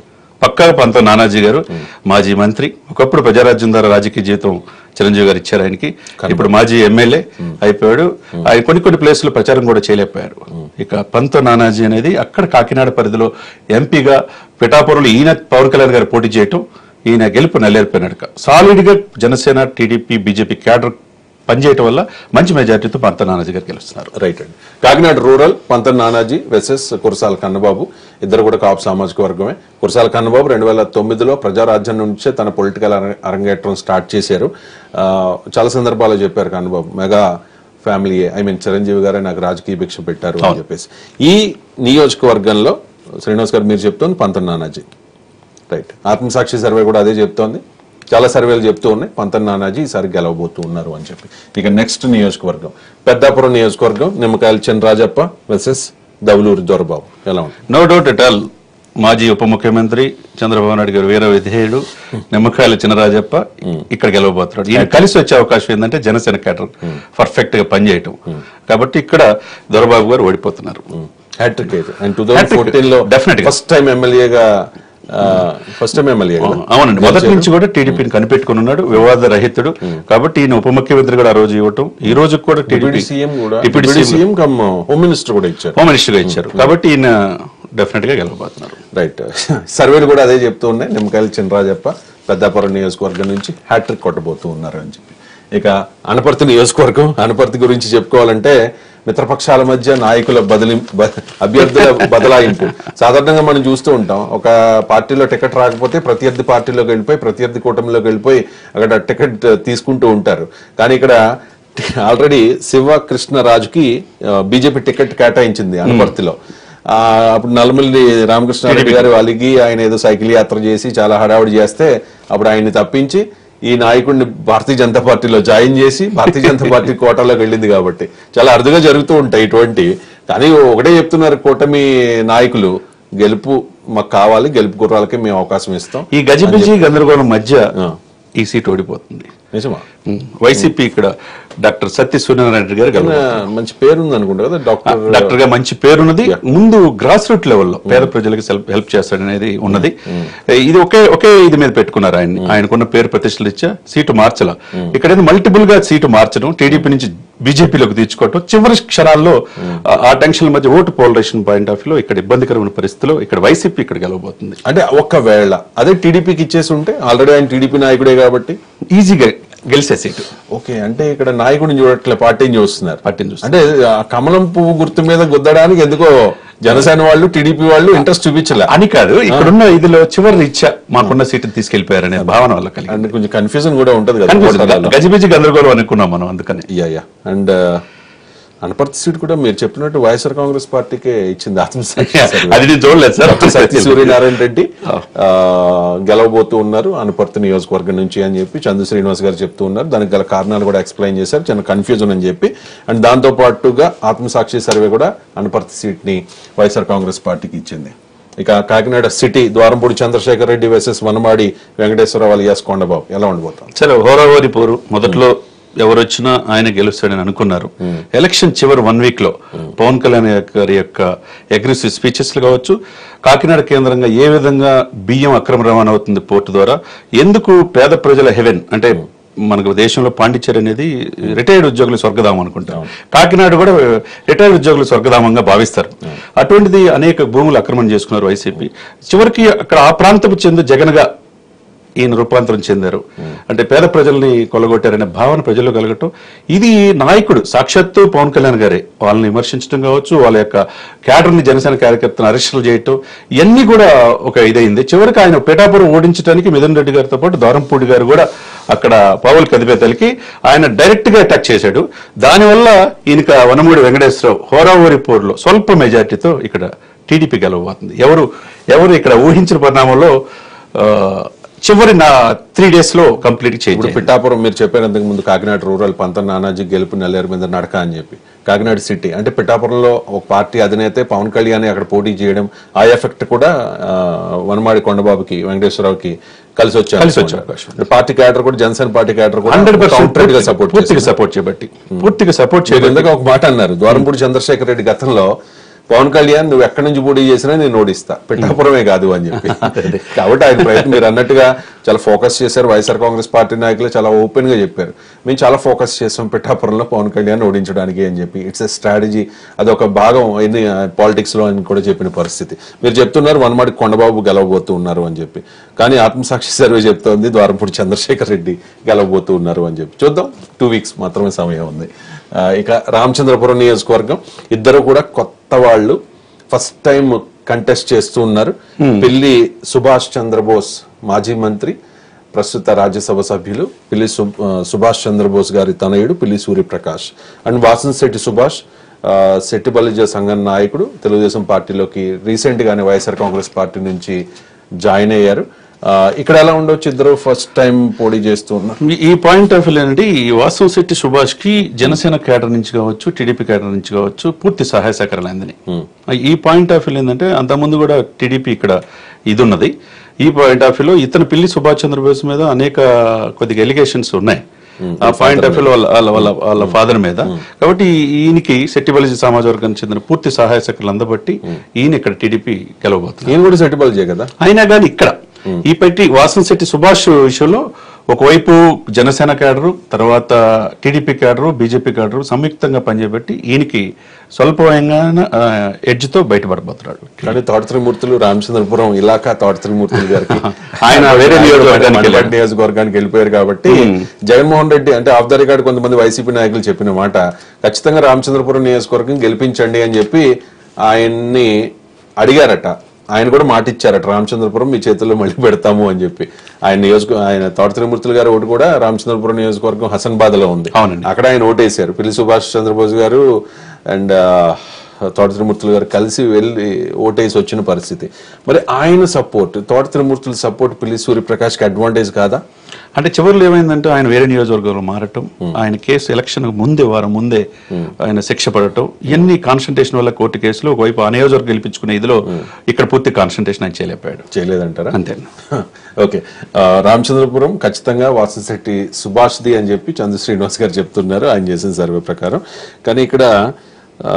పక్కా పంత నానాజీ గారు మాజీ మంత్రి ఒకప్పుడు ప్రజారాజ్యం ద్వారా రాజకీయ జీవితం చిరంజీవి గారు ఇచ్చారు ఆయనకి ఇప్పుడు మాజీ ఎమ్మెల్యే అయిపోయాడు ఆయన కొన్ని కొన్ని ప్లేసులు ప్రచారం కూడా చేయలేకపోయారు ఇక పంత నానాజీ అనేది అక్కడ కాకినాడ పరిధిలో ఎంపీగా పిఠాపురంలో ఈయన పవన్ కళ్యాణ్ గారు పోటీ చేయటం ఈయన గెలుపు నల్లేరిపోయినాడు సాలిడ్ గా జనసేన టీడీపీ బీజేపీ క్యాడర్ పనిచేయటం వల్ల మంచి మెజార్టీతో పంత నానాజీ గారు గెలుస్తున్నారు రైట్ అండి కాకినాడ రూరల్ పంతన్ నానాజీ వెసెస్ కురసాల కన్నబాబు ఇద్దరు కూడా కాపు సామాజిక వర్గమే కురసాల కన్నబాబు రెండు వేల తొమ్మిదిలో ప్రజారాజ్యం నుంచే తన పొలిటికల్ అరంగేట్రం స్టార్ట్ చేశారు ఆ, చాలా సందర్భాల్లో చెప్పారు Kannababu mega family I mean Chiranjeevi గారే నాకు రాజకీయ భిక్ష పెట్టారు అని చెప్పేసి ఈ నియోజకవర్గంలో శ్రీనివాస్ గారు మీరు చెప్తోంది పంతన్ నానాజీ రైట్ ఆత్మసాక్షి సర్వే కూడా అదే చెప్తోంది చాలా సర్వేలు చెప్తూ ఉన్నాయి పంతన్ నానాజీ ఈసారి గెలవబోతూ ఉన్నారు అని చెప్పి ఇక నెక్స్ట్ నియోజకవర్గం పెద్దాపురం నియోజకవర్గం నిమ్మకాయల చినరాజప్ప వర్సెస్ దౌలూరు దొరబాబు ఎలా ఉంది నో డౌట్ ఎట్ ఆల్ మాజీ ఉప ముఖ్యమంత్రి చంద్రబాబు నాయుడు గారు వీర విధేయుడు నిమ్మకాయల చినరాజప్ప ఇక్కడ గెలవబోతున్నాడు ఈయన కలిసి వచ్చే అవకాశం ఏంటంటే జనసేన క్యాటర్ పర్ఫెక్ట్ గా పనిచేయటం కాబట్టి ఇక్కడ దొరబాబు గారు ఓడిపోతున్నారు హ్యాట్రిక్ అయితే అండ్ టూ థౌసండ్ ఫోర్టీన్ లో Definitely. ఫస్ట్ టైం ఎమ్మెల్యేగా ఫస్ట్ టైం ఎమ్మెల్యే అవునండి మొదటి నుంచి కూడా టీడీపీని కనిపెట్టుకుని ఉన్నాడు వివాద రహితుడు కాబట్టి ఈయన ఉప ముఖ్యమంత్రి కూడా ఆ రోజు ఇవ్వటం ఈ రోజు కూడా టీడీపీ సీఎం కూడా deputy deputy CM CM cum home minister కూడా ఇచ్చారు హోమ్ మినిస్టర్ గా ఇచ్చారు కాబట్టి ఈయన డెఫినెట్ గా గెలవబోతున్నారు రైట్ సర్వేలు కూడా అదే చెప్తూ ఉన్నాయి నిమ్మకాయల చినరాజప్ప పెద్దాపురం నియోజకవర్గం నుంచి హ్యాట్రిక్ కొట్టబోతూ ఉన్నారు అని చెప్పి ఇక అనపర్తి నియోజకవర్గం అనపర్తి గురించి చెప్పుకోవాలంటే మిత్రపక్షాల మధ్య నాయకుల బదిలి బ- అభ్యర్థుల బదలాయింపు సాధారణంగా మనం చూస్తూ ఉంటాం ఒక పార్టీలో టికెట్ రాకపోతే ప్రత్యర్థి పార్టీలోకి వెళ్ళిపోయి ప్రత్యర్థి కూటమిలోకి వెళ్ళిపోయి అక్కడ టికెట్ తీసుకుంటూ ఉంటారు కానీ ఇక్కడ ఆల్రెడీ శివ కృష్ణరాజుకి బీజేపీ టికెట్ కేటాయించింది అనపర్తిలో ఆ, అప్పుడు నల్లమల్లి రామకృష్ణారెడ్డి గారు వాళ్ళకి ఆయన ఏదో సైకిల్ యాత్ర చేసి చాలా హడావుడి చేస్తే అప్పుడు ఆయన్ని తప్పించి ఈ నాయకుడిని భారతీయ జనతా పార్టీలో జాయిన్ చేసి భారతీయ జనతా పార్టీ కోటాలోకి వెళ్ళింది కాబట్టి చాలా అరుదుగా జరుగుతూ ఉంటాయి ఇటువంటి కానీ ఒకటే చెప్తున్నారు కూటమి నాయకులు గెలుపు మాకు కావాలి గెలుపు గుర్రాలకి మేము అవకాశం ఇస్తాం ఈ గజిబిజి గందరగోళం మధ్య ఆ. ఈ సీట్ ఓడిపోతుంది నిజమా వైసీపీ ఇక్కడ డాక్టర్ సత్య సూర్యనారాయణ రెడ్డి గారు గెలవ ఆయన మంచి పేరు ఉంది అనుకుంటా కదా డాక్టర్ డాక్టర్ గా మంచి పేరున్నది ముందు గ్రాస్ రూట్ లెవెల్లో పేద ప్రజలకు హెల్ప్ చేస్తాడనేది ఉన్నది ఇది ఒకే ఒకే ఇది మీద పెట్టుకున్నారు ఆయన ఆయనకున్న పేరు ప్రతిష్టలు ఇచ్చా సీటు మార్చల ఇక్కడ మల్టిపుల్ గా సీటు మార్చడం టీడీపీ నుంచి బీజేపీలోకి తీర్చుకోవటం చివరి క్షణాల్లో ఆ- ఆ టెన్షన్ మధ్య ఓటు పోలరైజేషన్ పాయింట్ ఆఫ్ లో ఇక్కడ ఇబ్బందికరమైన పరిస్థితిలో ఇక్కడ వైసీపీ ఇక్కడ గెలవబోతుంది అంటే ఒక్కవేళ అదే టీడీపీకి ఇచ్చేసి ఉంటే ఆల్రెడీ ఆయన టీడీపీ నాయకుడే కాబట్టి ఈజీగా గెలిచే సీటు ఓకే అంటే ఇక్కడ నాయకుడిని చూడట్లే పార్టీని చూస్తున్నారు పార్టీని చూస్తున్నారు. అంటే ఆ కమలం పువ్వు గుర్తు మీద గుద్దడానికి ఎందుకో జనసేన వాళ్ళు టీడీపీ వాళ్ళు ఇంట్రెస్ట్ చూపించలే అని కాదు ఇక్కడున్న ఇదిలో చివరి ఇచ్చా మాకున్న సీటు తీసుకెళ్లిపోయారనే భావన వల్ల కలిగి అండ్ కొంచెం కన్ఫ్యూజన్ కూడా ఉంటది కదా కనిపిస్తుంది. ఓటర్లలో. గజిబిజి గందరగోళం అనుకున్నాం మనం అందుకని yeah yeah and Anaparthi seat కూడా మీరు చెప్పినట్టు వైఎస్ఆర్ కాంగ్రెస్ పార్టీకే ఇచ్చింది ఆత్మసాక్షి సర్వే. అది నేను చూడలేదు సార్ సత్య సూర్యనారాయణ రెడ్డి ఆ, గెలవబోతూ ఉన్నారు అనుపర్తి నియోజకవర్గం నుంచి అని చెప్పి చందు శ్రీనివాస్ గారు చెప్తూ ఉన్నారు దానికి గల కారణాలు కూడా ఎక్స్ప్లెయిన్ చేశారు చిన్న కన్ఫ్యూజన్ అని చెప్పి అండ్ దాంతో పాటుగా ఆత్మసాక్షి సర్వే కూడా అనుపర్తి సీట్ ని వైఎస్ఆర్ కాంగ్రెస్ పార్టీకి ఇచ్చింది ఇక Kakinada city Dwarampudi Chandrasekhar Reddy versus Vanamadi Venkateswararao alias Kondababu ఎలా ఉండబోతాం సరే హోరావరి పోరు మొదట్లో ఎవరు వచ్చినా ఆయన గెలుస్తాడని అనుకున్నారు ఎలక్షన్ చివరి వన్ వీక్ లో పవన్ కళ్యాణ్ గారి యొక్క అగ్రెసివ్ స్పీచెస్ కావచ్చు కాకినాడ కేంద్రంగా ఏ విధంగా బియ్యం అక్రమ రవాణా అవుతుంది పోర్టు ద్వారా ఎందుకు పేద ప్రజల హెవెన్ అంటే మనకు దేశంలో పాండిచ్చేరి అనేది రిటైర్డ్ ఉద్యోగుల స్వర్గధామం అనుకుంటాం కాకినాడ కూడా రిటైర్డ్ ఉద్యోగుల స్వర్గధామంగా భావిస్తారు అటువంటిది అనేక భూములు ఆక్రమణ చేసుకున్నారు వైసీపీ చివరికి అక్కడ ఆ ప్రాంతపు చెంది జగన్గా ఈయన రూపాంతరం చెందారు అంటే పేద ప్రజల్ని కొలగొట్టారనే భావన ప్రజల్లో కలగటం ఇది నాయకుడు సాక్షాత్తు పవన్ కళ్యాణ్ గారే వాళ్ళని విమర్శించడం కావచ్చు వాళ్ళ యొక్క క్యాడర్ని జనసేన కార్యకర్తను అరెస్టులు చేయటం ఇవన్నీ కూడా ఒక ఇదైంది చివరికి ఆయన పేటాపురం ఓడించడానికి మిథున్ రెడ్డి గారితో పాటు దోరంపూడి గారు కూడా అక్కడ పావులు కదిపేతలకి ఆయన డైరెక్ట్ గా అటాక్ చేశాడు దానివల్ల ఈయనక వనమూడి వెంకటేశ్వరరావు హోరావూరి పోరులో స్వల్ప మెజార్టీతో ఇక్కడ టీడీపీ గెలవబోతుంది ఎవరు ఎవరు ఇక్కడ ఊహించిన పరిణామంలో ఆ, చివరి నా త్రీ డేస్ లో కంప్లీట్ చేంజ్ ఇప్పుడు పిఠాపురం మీరు చెప్పినందుకు ముందు కాకినాడ రూరల్ పంత నానాజీ గెలుపు నెల్లేరు మీద నడక అని చెప్పి కాకినాడ సిటీ అంటే పిఠాపురంలో ఒక పార్టీ అధినేతే పవన్ కళ్యాణ్ అక్కడ పోటీ చేయడం ఆ ఎఫెక్ట్ కూడా ఆ, వనమాడి కొండబాబుకి వెంకటేశ్వరరావుకి కలిసి వచ్చే కలిసి వచ్చే అవకాశం అవకాశం. ఉంది. పార్టీ క్యాడర్ కూడా జనసేన పార్టీ క్యాడర్ కూడా హండ్రెడ్ counted గా సపోర్ట్ పూర్తిగా సపోర్ట్ చేయబట్టి పూర్తిగా సపోర్ట్ మీరు చేయబట్టి ఇందాక ఒక మాట అన్నారు ద్వారంపూడి చంద్రశేఖర్ రెడ్డి గతంలో పవన్ కళ్యాణ్ నువ్వు ఎక్కడి నుంచి పోటీ చేసినా నేను ఓడిస్తా పిఠాపురమే కాదు అని చెప్పి కాబట్టి ఆయన ప్రయత్నం మీరు అన్నట్టుగా చాలా ఫోకస్ చేశారు వైఎస్ఆర్ కాంగ్రెస్ పార్టీ నాయకులు చాలా ఓపెన్ గా చెప్పారు మేము చాలా ఫోకస్ చేసాం పిఠాపురంలో పవన్ కళ్యాణ్ ఓడించడానికి అని చెప్పి ఇట్స్ ఎ స్ట్రాటజీ అదొక భాగం ఎన్ని పాలిటిక్స్ లో అని కూడా చెప్పిన పరిస్థితి మీరు చెప్తున్నారు వనమాడి కొండబాబు గెలవబోతూ ఉన్నారు అని చెప్పి కానీ ఆత్మసాక్షి సర్వే చెప్తోంది ద్వారంపూడి చంద్రశేఖర్ రెడ్డి గెలవబోతూ ఉన్నారు అని చెప్పి చూద్దాం టూ వీక్స్ మాత్రమే సమయం ఉంది ఆ, ఇక రామచంద్రపురం నియోజకవర్గం ఇద్దరు కూడా కొత్త వాళ్ళు ఫస్ట్ టైం కంటెస్ట్ చేస్తూ ఉన్నారు పిల్లి సుభాష్ చంద్రబోస్ మాజీ మంత్రి ప్రస్తుత రాజ్యసభ సభ్యులు పిల్లి సు- ఆ, సుభాష్ చంద్రబోస్ గారి తనయుడు పిల్లి సూర్యప్రకాష్ అండ్ వాసన్ శెట్టి సుభాష్ ఆ, శెట్టి బలిజ సంఘం నాయకుడు తెలుగుదేశం పార్టీలోకి రీసెంట్ గానే వైఎస్ఆర్ కాంగ్రెస్ పార్టీ నుంచి జాయిన్ అయ్యారు ఆ, ఇక్కడ ఎలా ఉండొచ్చు ఇద్దరు ఫస్ట్ టైం పోటీ చేస్తూ ఉన్నారు ఈ- ఈ పాయింట్ ఆఫ్ వ్యూ ఏంటంటే ఈ వాస్తవ శెట్టి సుభాష్ కి జనసేన కేడర్ నుంచి కావచ్చు టీడీపీ కేడర్ నుంచి కావచ్చు పూర్తి సహాయ సహకారాలు అందినాయి ఈ పాయింట్ ఆఫ్ వ్యూ ఏంటంటే అంతకుముందు కూడా టీడీపీ ఇక్కడ ఇది ఉన్నది ఈ పాయింట్ ఆఫ్ వ్యూలో ఇతను పిల్లి సుభాష్ చంద్రబోస్ మీద అనేక కొద్దిగా ఎలిగేషన్స్ ఉన్నాయి ఆ పాయింట్ ఆఫ్ వ్యూలో వాళ్ళ వాళ్ళ వాళ్ళ వాళ్ళ ఫాదర్ మీద కాబట్టి ఈయనకి శెట్టి బలిజీ సమాజ వర్గానికి చెందిన పూర్తి సహాయ సహకారాలు అందబట్టి ఈయన ఇక్కడ టీడీపీ గెలవబోతున్నారు ఈయన కూడా శెట్టి బలిజే కదా అయినా కానీ ఇక్కడ ఈ పెట్టి వాసన్ శెట్టి సుభాష్ విషయంలో ఒకవైపు జనసేన క్యాడరు తర్వాత టీడీపీ క్యాడరు బీజేపీ క్యాడరు సంయుక్తంగా పనిచేయబట్టి ఈయనకి స్వల్పమైన ఎడ్జ్ తో బయటపడబోతున్నాడు కానీ తోట త్రిమూర్తులు రామచంద్రపురం ఇలాకా తోట త్రిమూర్తులు గారికి ఆయన వేరే నియోజకవర్గానికి మండపేట వెళ్ళారు. నియోజకవర్గానికి వెళ్ళిపోయారు కాబట్టి జగన్మోహన్ రెడ్డి అంటే ఆఫ్ ద రికార్డ్ కొంతమంది వైసీపీ నాయకులు చెప్పిన మాట ఖచ్చితంగా రామచంద్రపురం నియోజకవర్గం గెలిపించండి అని చెప్పి ఆయన్ని అడిగారట ఆయన కూడా మాట ఇచ్చారట రామచంద్రపురం మీ చేతుల్లో మళ్ళీ పెడతాము అని చెప్పి ఆయన నియోజక ఆయన తోట త్రిమూర్తులు గారు ఓటు కూడా రామచంద్రపురం నియోజకవర్గం హసన్బాద్ లో ఉంది అవునండి. అక్కడ ఆయన ఓటేశారు పిల్లి సుభాష్ చంద్రబోస్ గారు అండ్ తోట త్రిమూర్తులు గారు కలిసి వెళ్ళి ఓటేసి వచ్చిన పరిస్థితి మరి ఆయన సపోర్ట్ తోట త్రిమూర్తుల సపోర్ట్ పిల్లి సూర్యప్రకాష్కి అడ్వాంటేజ్ కాదా అంటే చివరిలో ఏమైందంటే ఆయన వేరే నియోజకవర్గంలో మారటం ఆయన కేసు ఎలక్షన్ ముందే వారం ముందే ఆయన శిక్ష పడటం ఇవన్నీ కాన్సన్ట్రేషన్ వల్ల కోర్టు కేసులు ఒకవైపు ఆ నియోజకవర్గం గెలిపించుకునే ఇదిలో ఇక్కడ పూర్తి కాన్సన్ట్రేషన్ ఆయన చేయలేకపోయాడు చేయలేదంటారా అంతే ఓకే ఆ, రామచంద్రపురం ఖచ్చితంగా వాసనశెట్టి సుభాష్ది అని చెప్పి చంద్ర శ్రీనివాస్ గారు చెప్తున్నారు ఆయన చేసిన సర్వే ప్రకారం కానీ ఇక్కడ ఆ,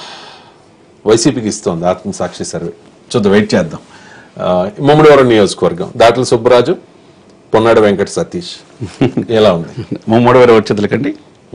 వైసీపీకి ఇస్తోంది ఆత్మసాక్షి సర్వే చూద్దాం వెయిట్ చేద్దాం ఆ, ముమ్మడివరం నియోజకవర్గం దాట్ల సుబ్బరాజు పొన్నాడు వెంకట సతీష్ ఎలా ఉంది మూడవ వచ్చేదిలకండి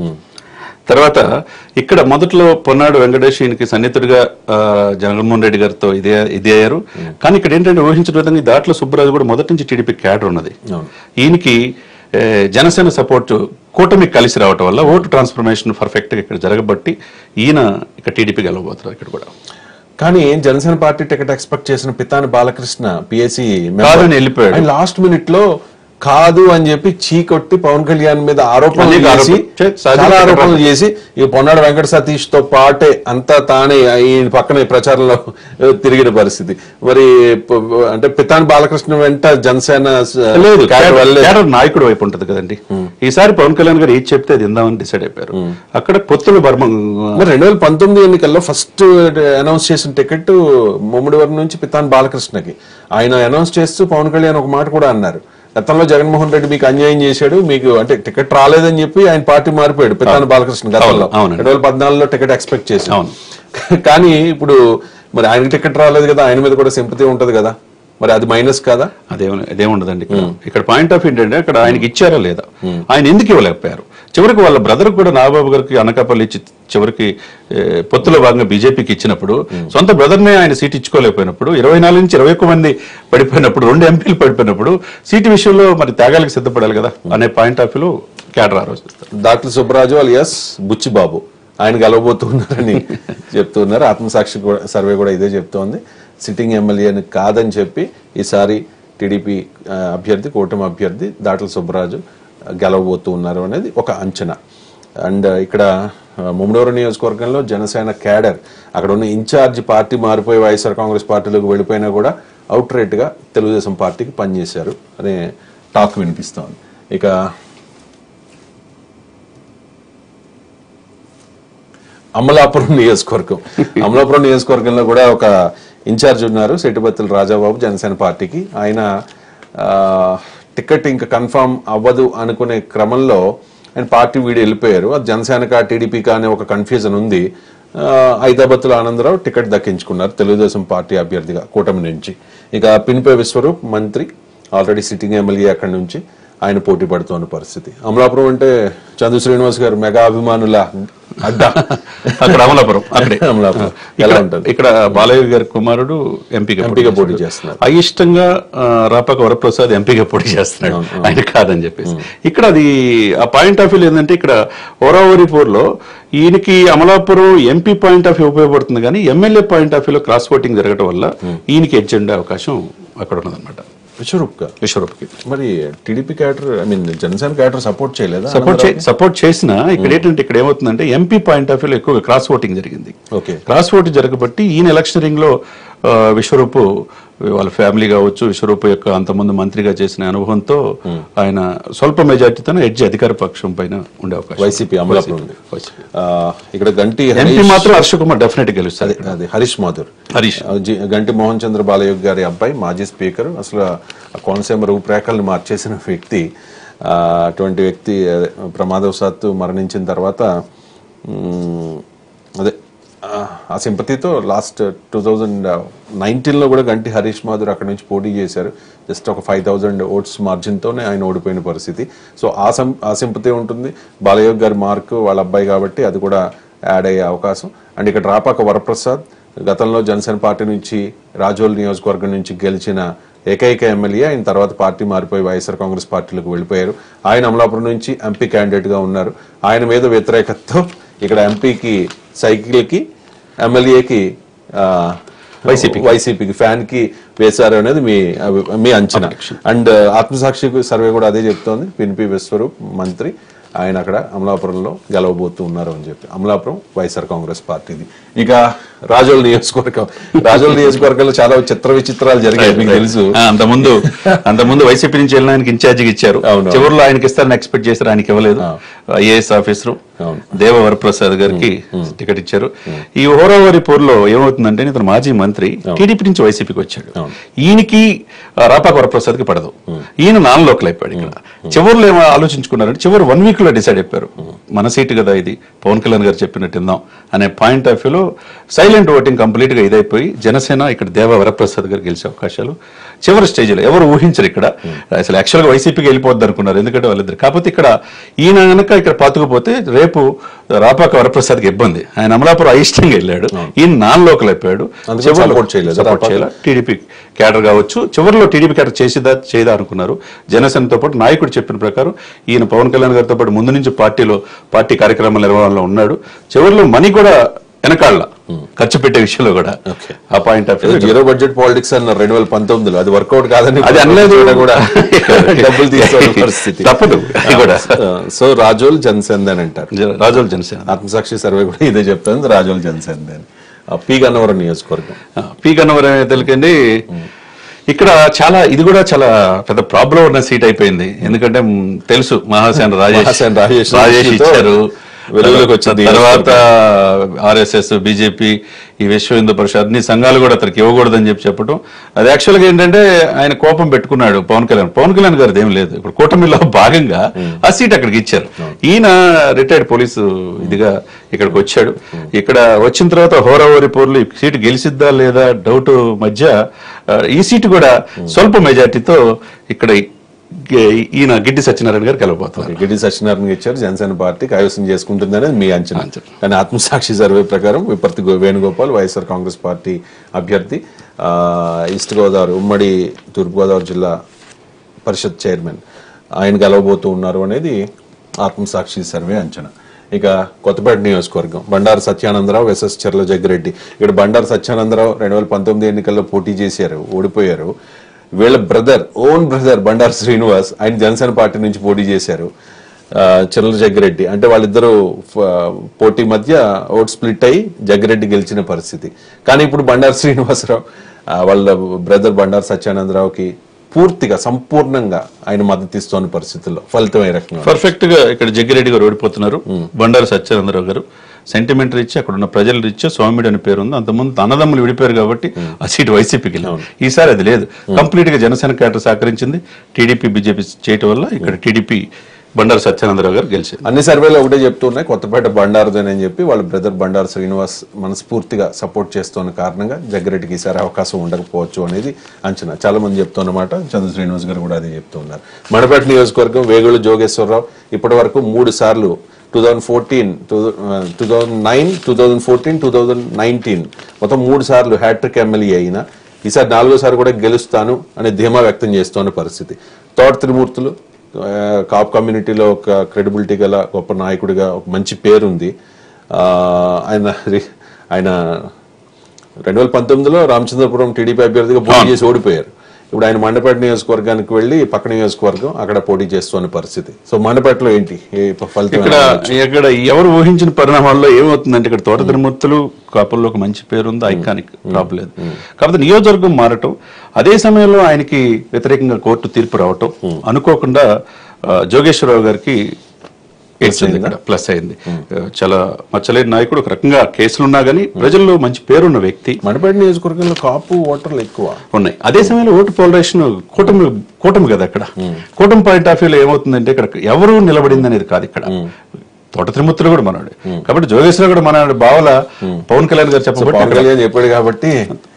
తర్వాత ఇక్కడ మొదట్లో పొన్నాడు వెంకటేష్ ఈయనకి సన్నిహితుడిగా ఆ, జగన్మోహన్ రెడ్డి గారితో ఇదే ఇదే అయ్యారు కానీ ఇక్కడ ఏంటంటే ఊహించిన విధంగా ఈ దాంట్లో సుబ్బరాజు కూడా మొదటి నుంచి టీడీపీ క్యాడర్ ఉన్నది అవును. ఈయనకి ఏ, జనసేన సపోర్ట్ కూటమి కలిసి రావటం వల్ల ఓటు ట్రాన్స్ఫర్మేషన్ పర్ఫెక్ట్ గా ఇక్కడ జరగబట్టి ఈయన ఇక్కడ టీడీపీ గెలవబోతున్నారు ఇక్కడ కూడా కానీ జనసేన పార్టీ టికెట్ ఎక్స్పెక్ట్ చేసిన పితాని బాలకృష్ణ పిఎస్సి కాదని వెళ్ళిపోయాడు. ఆయన లాస్ట్ మినిట్ లో కాదు అని చెప్పి చీకొట్టి పవన్ కళ్యాణ్ మీద ఆరోపణలు అనేక చేసి ఆరోపణలు చే- సాధించిన చాలా తర్వాత- ఆరోపణలు చేసి ఈ పొన్నాడు వెంకట సతీష్ తో పాటే అంతా తానే ఈ పక్కనే ప్రచారంలో తిరిగిన పరిస్థితి మరి ప- అంటే పితాని బాలకృష్ణ వెంట జనసేన స- లేదు క్యాడర్ వెళ్ళలేదు. క్యాడర్ నాయకుడు వైపు ఉంటది కదండి ఈసారి పవన్ కళ్యాణ్ గారు ఏది చెప్తే అది ఇందామని డిసైడ్ అయిపోయారు అక్కడ పొత్తులు బర్మ మరి రెండు వేల పంతొమ్మిది ఎన్నికల్లో ఫస్ట్ అనౌన్స్ చేసిన టికెట్ ముమ్మడివరం నుంచి పితాన్ బాలకృష్ణకి ఆయన అనౌన్స్ చేస్తూ పవన్ కళ్యాణ్ ఒక మాట కూడా అన్నారు గతంలో జగన్మోహన్ రెడ్డి మీకు అన్యాయం చేశాడు మీకు అంటే టికెట్ రాలేదని చెప్పి ఆయన పార్టీ మారిపోయాడు పితాన్ బాలకృష్ణ గతంలో అవును, అవునండి. రెండు వేల పద్నాలుగులో టికెట్ ఎక్స్పెక్ట్ చేసి అవును. కానీ ఇప్పుడు మరి ఆయనకి టికెట్ రాలేదు కదా ఆయన మీద కూడా సింపతి ఉంటది కదా మరి అది మైనస్ కాదా అదేం అదేముండదండి ఇక్కడ ఇక్కడ పాయింట్ ఆఫ్ ఏంటంటే అక్కడ ఆయనకి ఇచ్చారా లేదా ఆయన ఎందుకు ఇవ్వలేకపోయారు చివరికి వాళ్ళ బ్రదర్ కూడా నాగబాబు గారికి అనకాపల్లి ఇచ్చి చివరికి ఏ, పొత్తులో భాగంగా బీజేపీకి ఇచ్చినప్పుడు సొంత బ్రదర్నే ఆయన సీట్ ఇచ్చుకోలేకపోయినప్పుడు ఇరవై నాలుగు నుంచి ఇరవై ఒక్క మంది పడిపోయినప్పుడు రెండు ఎంపీలు పడిపోయినప్పుడు సీటు విషయంలో మరి త్యాగాలకు సిద్ధపడాలి కదా అనే పాయింట్ ఆఫ్ వ్యూలో క్యాడర్ ఆలోచిస్తారు డాక్టర్ సుబ్బరాజు అలియాస్ బుచ్చిబాబు ఆయన గెలవబోతున్నారని చెప్తున్నారు ఆత్మసాక్షి కూడా- సర్వే కూడా ఇదే చెప్తోంది సిట్టింగ్ ఎమ్మెల్యేని కాదని చెప్పి ఈసారి టీడీపీ ఆ, అభ్యర్థి కూటమి అభ్యర్థి దాట్ల సుబ్బరాజు ఆ, గెలవబోతున్నారు అనేది ఒక అంచనా అండ్ ఇక్కడ ఆ, ముమ్మడోరు నియోజకవర్గంలో జనసేన క్యాడర్ అక్కడ ఉన్న ఇన్ఛార్జ్ పార్టీ మారిపోయి వైఎస్ఆర్ కాంగ్రెస్ పార్టీలోకి వెళ్ళిపోయినా కూడా అవుట్ గా తెలుగుదేశం పార్టీకి పనిచేశారు అనే టాక్ వినిపిస్తోంది ఇక అమలాపురం నియోజకవర్గం అమలాపురం నియోజకవర్గంలో కూడా ఒక ఇన్ఛార్జ్ ఉన్నారు సెటిబత్తుల రాజాబాబు జనసేన పార్టీకి ఆయన ఆ, టికెట్ ఇంకా కన్ఫర్మ్ అవ్వదు అనుకునే క్రమంలో ఆయన పార్టీ వీడి వెళ్ళిపోయారు అది జనసేనకా టీడీపీకా అనే ఒక కన్ఫ్యూజన్ ఉంది ఆ, ఐదాబత్తుల ఆనందరావు టికెట్ దక్కించుకున్నారు తెలుగుదేశం పార్టీ అభ్యర్థిగా కూటమి నుంచి ఇక పినిపే విశ్వరూప్ మంత్రి ఆల్రెడీ సిట్టింగ్ ఎమ్మెల్యే అక్కడి నుంచి ఆయన పోటీ పడుతున్న పరిస్థితి అమలాపురం అంటే చంద్ర శ్రీనివాస్ గారు మెగా అభిమానుల అడ్డా అక్కడ అమలాపురం అక్కడే అమలాపురం ఎలా ఇక్కడ ఉంటుంది ఇక్కడ బాలయ్య గారి కుమారుడు ఎంపీగా ఎంపీగా పోటీ చేస్తున్నారు అయిష్టంగా ఆ, రాపాక వరప్రసాద్ ఎంపీగా పోటీ చేస్తున్నాడు ఆయన కాదని చెప్పేసి ఇక్కడ అది ఆ పాయింట్ ఆఫ్ వ్యూ ఏంటంటే ఇక్కడ ఓరావరిపూర్లో ఈయనకి Amalapuram MP point of view ఉపయోగపడుతుంది కానీ ఎమ్మెల్యే పాయింట్ ఆఫ్ వ్యూలో క్రాస్ ఓటింగ్ జరగడం వల్ల ఈయనకి ఎడ్జ్ ఉండే అవకాశం అక్కడ ఉన్నదన్నమాట విశ్వరూప్ గారు విశ్వరూప్కి మరి TDP cadre I mean Janasena cadre support చేయలేదా సపోర్ట్ సపోర్ట్ చేసిన ఇక్కడ ఏంటంటే ఇక్కడ ఏమవుతుందంటే ఎంపీ పాయింట్ ఆఫ్ వ్యూలో ఎక్కువగా క్రాస్ ఓటింగ్ జరిగింది ఓకే క్రాస్ ఓట్ జరగబట్టి ఈయన ఎలక్షనరింగ్ లో ఆ, విశ్వరూపు వాళ్ళ ఫ్యామిలీ కావచ్చు విశ్వరూపు యొక్క అంతకుముందు మంత్రిగా చేసిన అనుభవంతో ఆయన స్వల్ప మెజార్టీతో ఎడ్జి అధికార పక్షం పైన ఉండే అవకాశం వైసీపీ అమలాపురం ఉంది వైసీపీ. ఆ, ఇక్కడ గంటి ఎంపీ హరీష్ మాత్రం హర్ష కుమార్ డెఫినెట్ గెలుస్తుంది అది హరీష్ మాధుర్ హరీష్ ఆ, జి- గంటి మోహన్ చంద్ర బాలయ్య గారి అబ్బాయి మాజీ స్పీకర్ అసలు ఆ కోనసీమ రూపురేఖల్ని మార్చేసిన వ్యక్తి ఆ, అటువంటి వ్యక్తి అదే, ప్రమాదవశాత్తు మరణించిన తర్వాత మ్, అదే ఆ, ఆ సింపతితో లాస్ట్ టూ థౌజండ్ నైన్టీన్లో కూడా గంటి హరీష్ మాధుర్ అక్కడి నుంచి పోటీ చేశారు జస్ట్ ఒక ఫైవ్ థౌజండ్ ఓట్స్ మార్జిన్తోనే ఆయన ఓడిపోయిన పరిస్థితి సో ఆ సం ఆ సింపతి ఉంటుంది బాలయ్య గారి మార్కు వాళ్ళ అబ్బాయి కాబట్టి అది కూడా యాడ్ అయ్యే అవకాశం అండ్ ఇక్కడ రాపాక వరప్రసాద్ గతంలో జనసేన పార్టీ నుంచి రాజోల్ నియోజకవర్గం నుంచి గెలిచిన ఏకైక ఎమ్మెల్యే ఆయన తర్వాత పార్టీ మారిపోయి వైఎస్ఆర్ కాంగ్రెస్ పార్టీలోకి వెళ్ళిపోయారు ఆయన అమలాపురం నుంచి ఎంపీ క్యాండిడేట్ గా ఉన్నారు ఆయన మీద వ్యతిరేకతతో ఇక్కడ ఎంపీకి సైకిల్కి ఎమ్మెల్యేకి వైసీపీ వైసీపీకి ఫ్యాన్ కి వేశారు అనేది మీ అభి- మీ అంచనా అండ్ ఆత్మసాక్షి సర్వే కూడా అదే చెప్తోంది పినిపి విశ్వరూప్ మంత్రి ఆయన అక్కడ అమలాపురంలో గెలవబోతూ ఉన్నారు అని చెప్పి అమలాపురం వైఎస్ఆర్ కాంగ్రెస్ పార్టీది ఇక రాజోల్ నియోజకవర్గం రాజోల్ నియోజకవర్గంలో చాలా చిత్ర విచిత్రాలు జరిగాయి మీకు తెలుసు ఆ, అంతకుముందు అంతకుముందు వైసీపీ నుంచి వెళ్ళిన ఆయనకి ఇన్ఛార్జిగా ఇచ్చారు అవును. చివరిలో ఆయనకి ఇస్తారని ఎక్స్పెక్ట్ చేశారు ఆయనకి ఇవ్వలేదు ఐఏఎస్ ఆఫీసర్ అవును. దేవ వరప్రసాద్ గారికి టికెట్ ఇచ్చారు ఈ హోరావరి పూర్లో ఏమవుతుందంటే ఇతను మాజీ మంత్రి టీడీపీ నుంచి వైసీపీకి వచ్చాడు అవును. ఈయనకి ఆ, రాపాక వరప్రసాద్ కి పడదు ఈయన నాన్ లోకల్ అయిపోయాడు ఇక్కడ చివరిలో ఏమో ఆలోచించుకున్నారంటే చివరి వన్ వీక్ లో డిసైడ్ అయిపోయారు మన సీటు కదా ఇది పవన్ కళ్యాణ్ గారు చెప్పినట్టు ఇందాం అనే పాయింట్ ఆఫ్ వ్యూలో సైలెంట్ ఓటింగ్ కంప్లీట్ గా ఇదైపోయి జనసేన ఇక్కడ దేవ వరప్రసాద్ గారు గెలిచే అవకాశాలు చివరి స్టేజ్లో ఎవరు ఊహించరు ఇక్కడ అసలు యాక్చువల్ గా వైసీపీకి వెళ్ళిపోద్ది అనుకున్నారు ఎందుకంటే వాళ్ళిద్దరు కాకపోతే ఇక్కడ ఈయన గనక ఇక్కడ పాతుకుపోతే రేపు రాపాక వరప్రసాద్కి ఇబ్బంది ఆయన అమలాపురం అయిష్టంగా వెళ్ళాడు ఈయన నాన్ లోకల్ అయిపోయాడు అందుకని చివర్లో support చేయలేదు. support రాపాక. చేయలేదు టీడీపీ క్యాడర్ కావచ్చు చివరిలో టీడీపీ క్యాడర్ చేసిదా చేయదా అనుకున్నారు జనసేనతో పాటు నాయకుడు చెప్పిన ప్రకారం ఈయన పవన్ కళ్యాణ్ గారితో పాటు ముందు నుంచి పార్టీలో పార్టీ కార్యక్రమాల నిర్వహణలో ఉన్నాడు చివరిలో మనీ కూడా వెనకాళ్ళ ఖర్చు పెట్టే విషయంలో కూడా Okay. ఆ point of zero budget politics అన్నారు రెండు వేల పంతొమ్మిదిలో అది వర్కౌట్ కాదని అది అనలేదు కూడా కూడా డబ్బులు తీసుకోవడం పరిస్థితి తప్పదు అది కూడా సో రాజోల్ జనసేన అని అంటారు జ- రాజోల జనసేన ఆత్మసాక్షి సర్వే కూడా ఇదే చెప్తాను రాజోల్ జనసేన అని ఆ, పి గన్నవరం నియోజకవర్గం ఆ, పి గన్నవరం తెలుకండి ఇక్కడ చాలా ఇది కూడా చాలా పెద్ద ప్రాబ్లం ఉన్న సీట్ అయిపోయింది ఎందుకంటే మ్, తెలుసు మహాసేన రాజేష్ మహాసేన రాజేష్ రాజేష్ తో ఇచ్చారు వెలుగులోకి వచ్చింది. తర్వాత ఆర్ఎస్ఎస్ బీజేపీ ఈ విశ్వ హిందూ పరిషత్ అన్ని సంఘాలు కూడా అతనికి ఇవ్వకూడదని చెప్పి చెప్పడం అది యాక్చువల్గా ఏంటంటే ఆయన కోపం పెట్టుకున్నాడు పవన్ కళ్యాణ్ పవన్ కళ్యాణ్ గారిది ఏం లేదు ఇప్పుడు కూటమిలో భాగంగా ఆ సీట్ అక్కడికి ఇచ్చారు ఈయన రిటైర్డ్ పోలీసు ఇదిగా ఇక్కడికి వచ్చాడు ఇక్కడ వచ్చిన తర్వాత హోరావరి పోర్లు ఈ సీటు గెలిచిద్దా లేదా డౌట్ మధ్య ఆ, ఈ సీటు కూడా స్వల్ప మెజార్టీతో ఇక్కడ గే- ఈయన గిడ్డి సత్యనారాయణ గారు గెలవబోతున్నారు గిడి సత్యనారాయణ ఇచ్చారు జనసేన పార్టీ కైవసం చేసుకుంటుందని మీ అంచనా అంచనా. కానీ ఆత్మసాక్షి సర్వే ప్రకారం విపర్తి గో- వేణుగోపాల్ వైఎస్ఆర్ కాంగ్రెస్ పార్టీ అభ్యర్థి ఆ, ఈస్ట్ గోదావరి ఉమ్మడి తూర్పుగోదావరి జిల్లా పరిషత్ చైర్మన్ ఆయన గెలవబోతూ ఉన్నారు అనేది ఆత్మసాక్షి సర్వే అంచనా ఇక కొత్తపేట నియోజకవర్గం బండారు సత్యానందరావు వెసెస్ చెర్ల జగ్గిరెడ్డి ఇక్కడ బండారు సత్యానందరావు రెండు వేల పంతొమ్మిది ఎన్నికల్లో పోటీ చేశారు ఓడిపోయారు వీళ్ళ brother own brother Bandaru Srinivas ఆయన జనసేన పార్టీ నుంచి పోటీ చేశారు ఆ, చెర్ల జగ్గిరెడ్డి అంటే వాళ్ళిద్దరూ ఫ- పోటీ మధ్య ఓట్ స్ప్లిట్ అయ్యి జగ్గిరెడ్డి గెలిచిన పరిస్థితి కానీ ఇప్పుడు బండారు శ్రీనివాసరావు ఆ, వాళ్ళ బ్రదర్ బండారు సత్యానందరావుకి పూర్తిగా సంపూర్ణంగా ఆయన మద్దతు ఇస్తున్న పరిస్థితుల్లో ఫలితం ఏ రకంగా ఉంది? పర్ఫెక్ట్ గా ఇక్కడ జగ్గిరెడ్డి గారు ఓడిపోతున్నారు బండారు సత్యానందరావు గారు సెంటిమెంట్ రీచ్ అక్కడ ఉన్న ప్రజల రీచ్ స్వామిడి అనే పేరు ఉంది అంతకుముందు అన్నదమ్ములు విడిపోయారు కాబట్టి ఆ సీటు వైసీపీకి వెళ్ళాం ఈసారి అది లేదు కంప్లీట్ గా జనసేన క్యాడర్ సహకరించింది టీడీపీ బీజేపీ చేయటం వల్ల ఇక్కడ టీడీపీ బండారు సత్యానందరావు గారు గెలిచింది అన్ని సర్వేలు ఒకటే చెప్తున్నాయి కొత్తపేట బండారుదని అని చెప్పి వాళ్ళ బ్రదర్ బండారు శ్రీనివాస్ మనస్ఫూర్తిగా సపోర్ట్ చేస్తున్న కారణంగా జగ్గిరెడ్డికి ఈసారి అవకాశం ఉండకపోవచ్చు అనేది అంచనా చాలా మంది చెప్తున్నమాట చంద్ర శ్రీనివాస్ గారు కూడా అదే చెప్తున్నారు మణపేట నియోజకవర్గం వేగులు జోగేశ్వరరావు ఇప్పటి వరకు మూడు సార్లు two thousand fourteen two thousand nine two thousand fourteen two thousand nineteen మొత్తం మూడు సార్లు హ్యాట్రిక్ ఎమ్మెల్యే అయినా ఈసారి నాలుగోసారి కూడా గెలుస్తాను అనే ధీమా వ్యక్తం చేస్తున్న పరిస్థితి తోట త్రిమూర్తులు ఆ, కాప్ కమ్యూనిటీలో ఒక క్రెడిబిలిటీ గల గొప్ప నాయకుడిగా ఒక మంచి పేరుంది ఆ, ఆయన రి- ఆయన రెండు వేల పంతొమ్మిదిలో రామచంద్రపురం టీడీపీ అభ్యర్థిగా పోటీ చేసి ఓడిపోయారు ఇప్పుడు ఆయన మండపేట నియోజకవర్గానికి వెళ్ళి పక్క నియోజకవర్గం అక్కడ పోటీ చేస్తున్న పరిస్థితి సో మండపేటలో ఏంటి ఏ ఫలితం ఇక్కడ ఇక్కడ ఎవరు ఊహించిన పరిణామాల్లో ఏమవుతుందంటే ఇక్కడ తోట తిరుమూర్తులు కాపుల్లో ఒక మంచి పేరు ఉంది ఐకానిక్ ప్రాబ్లం లేదు కాకపోతే నియోజకవర్గం మారటం అదే సమయంలో ఆయనకి వ్యతిరేకంగా కోర్టు తీర్పు రావటం అనుకోకుండా ఆ, జోగేశ్వరరావు గారికి వచ్చింది ఇక్కడ ప్లస్ అయింది చాలా మచ్చలేని నాయకుడు ఒక రకంగా కేసులున్నా గానీ ప్రజల్లో మంచి పేరున్న వ్యక్తి మండపేట నియోజకవర్గంలో కాపు ఓటర్లు ఎక్కువ ఉన్నాయి అదే సమయంలో ఓటు పోలరైజేషన్ కూటమి కూటమి కదా అక్కడ కూటమి పాయింట్ ఆఫ్ వ్యూలో ఏమవుతుందంటే ఇక్కడ ఎవరు నిలబడింది అనేది కాదు ఇక్కడ తోట త్రిమూర్తులు కూడా మనవాడు కాబట్టి జోగేశ్వరరావు కూడా మనవాడు బావల పవన్ కళ్యాణ్ గారు చెప్పబట్టి పవన్ కళ్యాణ్ చెప్పాడు కాబట్టి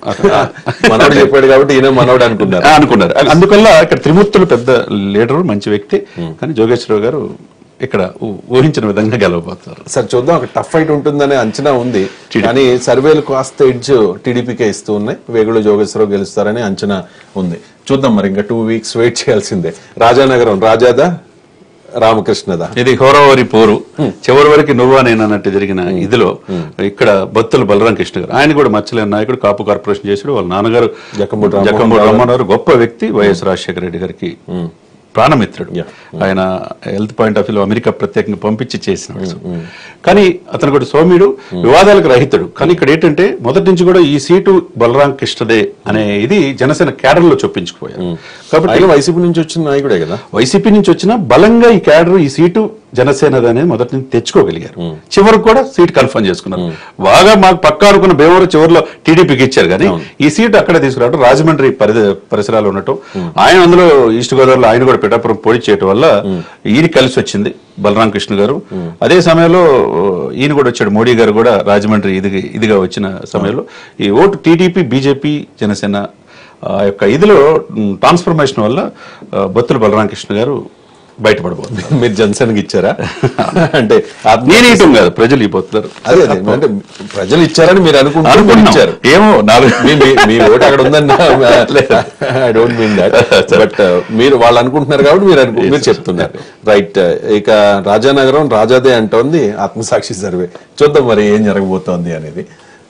మనోడు చెప్పాడు కాబట్టి ఈయన మనోడు అనుకున్నారు ఆ, అనుకున్నారు అందువల్ల ఇక్కడ త్రిమూర్తులు పెద్ద లీడరు మంచి వ్యక్తి కానీ జోగేశ్వరరావు గారు ఇక్కడ ఊ- ఊహించిన విధంగా గెలవబోతారు సరే చూద్దాం ఒక టఫ్ ఫైట్ ఉంటుందనే అంచనా ఉంది కానీ సర్వేలు కాస్త ఎడ్జ్ టీడీపీకే ఇస్తూ ఉన్నాయి వేగులు జోగేశ్వరరావు గెలుస్తారని అంచనా ఉంది చూద్దాం మరి ఇంకా టూ వీక్స్ వెయిట్ చేయాల్సిందే రాజానగరం రాజాదా రామకృష్ణదా ఇది హోరావరి పోరు చివరి వరకు నువ్వా నేను అన్నట్టు జరిగిన ఇదిలో ఇక్కడ బత్తుల బలరాం కృష్ణ గారు ఆయన కూడా మచ్చలేని నాయకుడు కాపు కార్పొరేషన్ చేశాడు వాళ్ళ నాన్నగారు జక్కంపూడి రామ్మోహన్ జక్కంపూడి రామ్మోహన్ గారు గొప్ప వ్యక్తి వైఎస్ రాజశేఖర రెడ్డి గారికి ప్రాణమిత్రుడు Yeah. ఆయన health point of view America ప్రత్యేకంగా పంపించి చేసినాడు కానీ అతను కూడా సౌమ్యుడు వివాదాలకు రహితుడు కానీ ఇక్కడ ఏంటంటే మొదటి నుంచి కూడా ఈ సీటు బలరాం కృష్ణదే అనే ఇది జనసేన క్యాడర్ లో చొప్పించుకుపోయారు కాబట్టి ఆయన వైసీపీ నుంచి వచ్చిన నాయకుడే కదా వైసీపీ నుంచి వచ్చిన బలంగా ఈ క్యాడర్ ఈ సీటు జనసేనది అనేది మొదటి నుంచి తెచ్చుకోగలిగారు చివరికి కూడా సీట్ కన్ఫర్మ్ చేసుకున్నారు బాగా మాకు పక్కా అనుకున్న భీమవరం చివరిలో టీడీపీకి ఇచ్చారు కానీ ఈ సీటు అక్కడే తీసుకురావడం రాజమండ్రి పరిధి పరిసరాలు ఉండటం ఆయన అందులో ఈస్ట్ గోదావరిలో ఆయన కూడా పిఠాపురం పోటీ చేయడం వల్ల ఈయన కలిసి వచ్చింది బలరాం కృష్ణ గారు అదే సమయంలో ఈయన కూడా వచ్చాడు మోడీ గారు కూడా రాజమండ్రి ఇది ఇదిగా వచ్చిన సమయంలో ఈ ఓటు టీడీపీ బీజేపీ జనసేన ఆ యొక్క ఇదిలో ట్రాన్స్ఫర్మేషన్ వల్ల ఆ, బొత్తుల బలరామకృష్ణ గారు బయటపడబోతున్నారు మీరు జనసేనకి ఇచ్చారా అంటే ఆత్మ- నేను ఇయటం కాదు ప్రజలు ఇపోతున్నారు అదే అదే అంటే ప్రజలు ఇచ్చారని మీరు అనుకుంటున్నారు అనుకుంటున్నాం. ఇచ్చారు ఏమో నాలుగు మీ మీ- మీ ఓటు అక్కడ ఉందని I don't mean that but మీరు వాళ్ళు అనుకుంటున్నారు కాబట్టి మీరు అనుకు- మీరు చెప్తున్నారు రైట్ ఇక రాజానగరం రాజాదే అంటోంది ఆత్మసాక్షి సర్వే చూద్దాం మరి ఏం జరగబోతోంది అనేది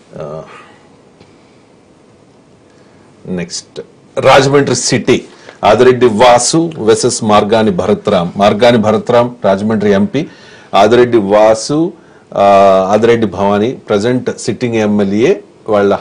next Rajahmundry city Adireddy Vasu versus Margani Bharatram Margani Bharatram Rajahmundry MP Adireddy Vasu ఆ, Adireddy Bhavani present sitting MLA వాళ్ళ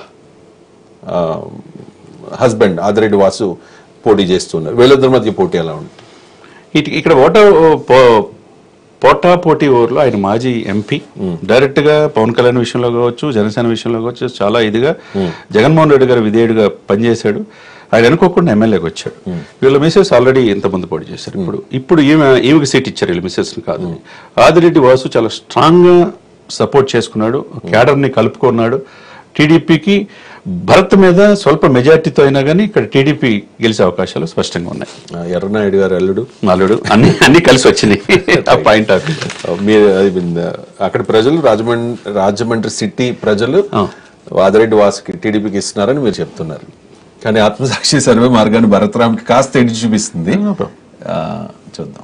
హస్బెండ్ ఆదిరెడ్డి వాసు పోటీ చేస్తున్నారు వీళ్ళిద్దరి మధ్య పోటీ ఎలా ఉంది ఇటు- ఇక్కడ ఓట పో- పోటా పోటీ ఓవర్లో ఆయన మాజీ ఎంపీ డైరెక్ట్ గా పవన్ కళ్యాణ్ విషయంలో కావచ్చు జనసేన విషయంలో కావచ్చు చాలా ఇదిగా జగన్మోహన్ రెడ్డి గారు విధేయుడిగా పనిచేశాడు ఆయన అనుకోకుండా ఎమ్మెల్యేకి వచ్చాడు వీళ్ళ మిసెస్ ఆల్రెడీ ఇంతమంది పోటీ చేశారు ఇప్పుడు ఇప్పుడు ఈమె ఈమెకి సీట్ ఇచ్చారు వీళ్ళ మిసెస్ కాదు ఆదిరెడ్డి వాసు చాలా స్ట్రాంగ్ గా సపోర్ట్ చేసుకున్నాడు క్యాడర్ ని కలుపుకున్నాడు టీడీపీకి భరత్ మీద స్వల్ప మెజార్టీతో అయినా కానీ ఇక్కడ టీడీపీ గెలిచే అవకాశాలు స్పష్టంగా ఉన్నాయి ఆ, ఎర్రనాయుడు గారు అల్లుడు నలుడు అన్ని అన్ని కలిసి వచ్చినాయి ఆ పాయింట్ ఆఫ్ ఆ, మీరు అది విన్- అక్కడ ప్రజలు రాజమండ్రి రాజమండ్రి సిటీ ప్రజలు ఆ. వాదిరెడ్డి వాసుకి టీడీపీకి ఇస్తున్నారని మీరు చెప్తున్నారు కానీ ఆత్మసాక్షి సర్వే మార్గాన్ని భరతరామ్కి కాస్త ఎడి చూపిస్తుంది ఆ, చూద్దాం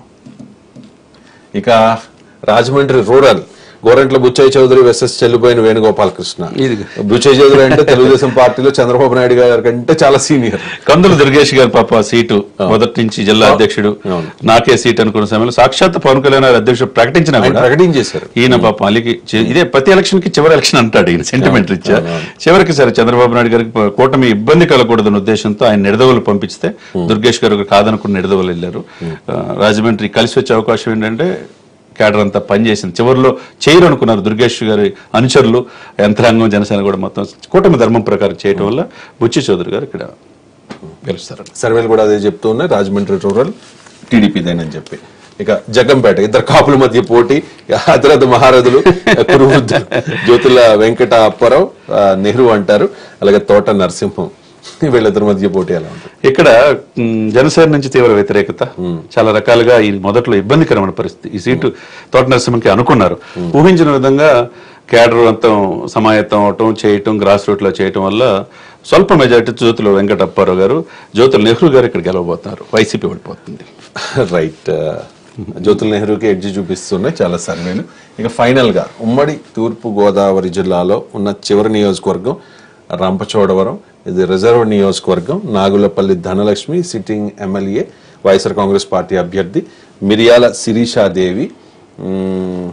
ఇక రాజమండ్రి రూరల్ గోరంట్ల బుచ్చయ్య చౌదరి వెసెస్ చెల్లిపోయిన వేణుగోపాలకృష్ణ ఇది. బుచ్చయ్య చౌదరి అంటే తెలుగుదేశం పార్టీలో చంద్రబాబు నాయుడు గారి కంటే చాలా సీనియర్ కందులు దుర్గేష్ గారు పాప సీటు మొదటి నుంచి జిల్లా అధ్యక్షుడు అవును. నాకే సీట్ అనుకున్న సమయంలో సాక్షాత్ పవన్ కళ్యాణ్ గారు అధ్యక్షుడు ప్రకటించినా ఆయన కూడా ప్రకటించేశారు ఈయన పాప అలికి చి- ఇదే ప్రతి ఎలక్షన్ కి చివరి ఎలక్షన్ అంటాడు ఈయన సెంటిమెంట్ ఇచ్చా చివరికి సరే చంద్రబాబు నాయుడు గారికి ప- కూటమి ఇబ్బంది కలగకూడదన్న ఉద్దేశంతో ఆయన నిడదవలు పంపిస్తే దుర్గేష్ గారు కాదనుకుని నిడదవలు వెళ్ళారు ఆ, రాజమండ్రి కలిసి వచ్చే అవకాశం ఏంటంటే క్యాడర్ అంతా పనిచేసింది చివరిలో చేయరు అనుకున్నారు దుర్గేష్ గారి అనుచరులు యంత్రాంగం జనసేన కూడా మొత్తం కూటమి ధర్మం ప్రకారం చేయటం వల్ల బుచ్చి చౌదరి గారు ఇక్కడ గెలుస్తారు సర్వేలు కూడా అదే చెప్తూ ఉన్నాయి రాజమండ్రి రూరల్ టీడీపీదేనని చెప్పి ఇక జగంపేట ఇద్దరు కాపుల మధ్య పోటీ అతిరథ మహారథులు కురువృద్ధులు జ్యోతుల వెంకట అప్పారావు ఆ, నెహ్రూ అంటారు అలాగే తోట నరసింహం వీళ్ళిద్దరి మధ్య పోటీ ఎలా ఉంటుంది ఇక్కడ మ్, జనసేన నుంచి తీవ్ర వ్యతిరేకత చాలా రకాలుగా ఈ మొదట్లో ఇబ్బందికరమైన పరిస్థితి ఈ సీటు తోట నరసింహకి అనుకున్నారు ఊహించిన విధంగా క్యాడర్ అంతా సమాయత్తం అవటం చేయటం గ్రాస్ రూట్ లో చేయటం వల్ల స్వల్ప మెజార్టీ జ్యోతుల వెంకట అప్పారావు గారు జ్యోతుల నెహ్రూ గారు ఇక్కడ గెలవబోతున్నారు వైసీపీ ఓడిపోతుంది రైట్ జ్యోతుల నెహ్రూకి ఎడ్జి చూపిస్తున్నాయి చాలా సర్వేలు ఇక ఫైనల్ గా ఉమ్మడి తూర్పు గోదావరి జిల్లాలో ఉన్న చివరి నియోజకవర్గం రంపచోడవరం ఇది రిజర్వ్ నియోజకవర్గం Nagulapalli Dhanalakshmi sitting MLA YSR Congress party అభ్యర్థి మిరియాల శిరీషాదేవి మ్మ్,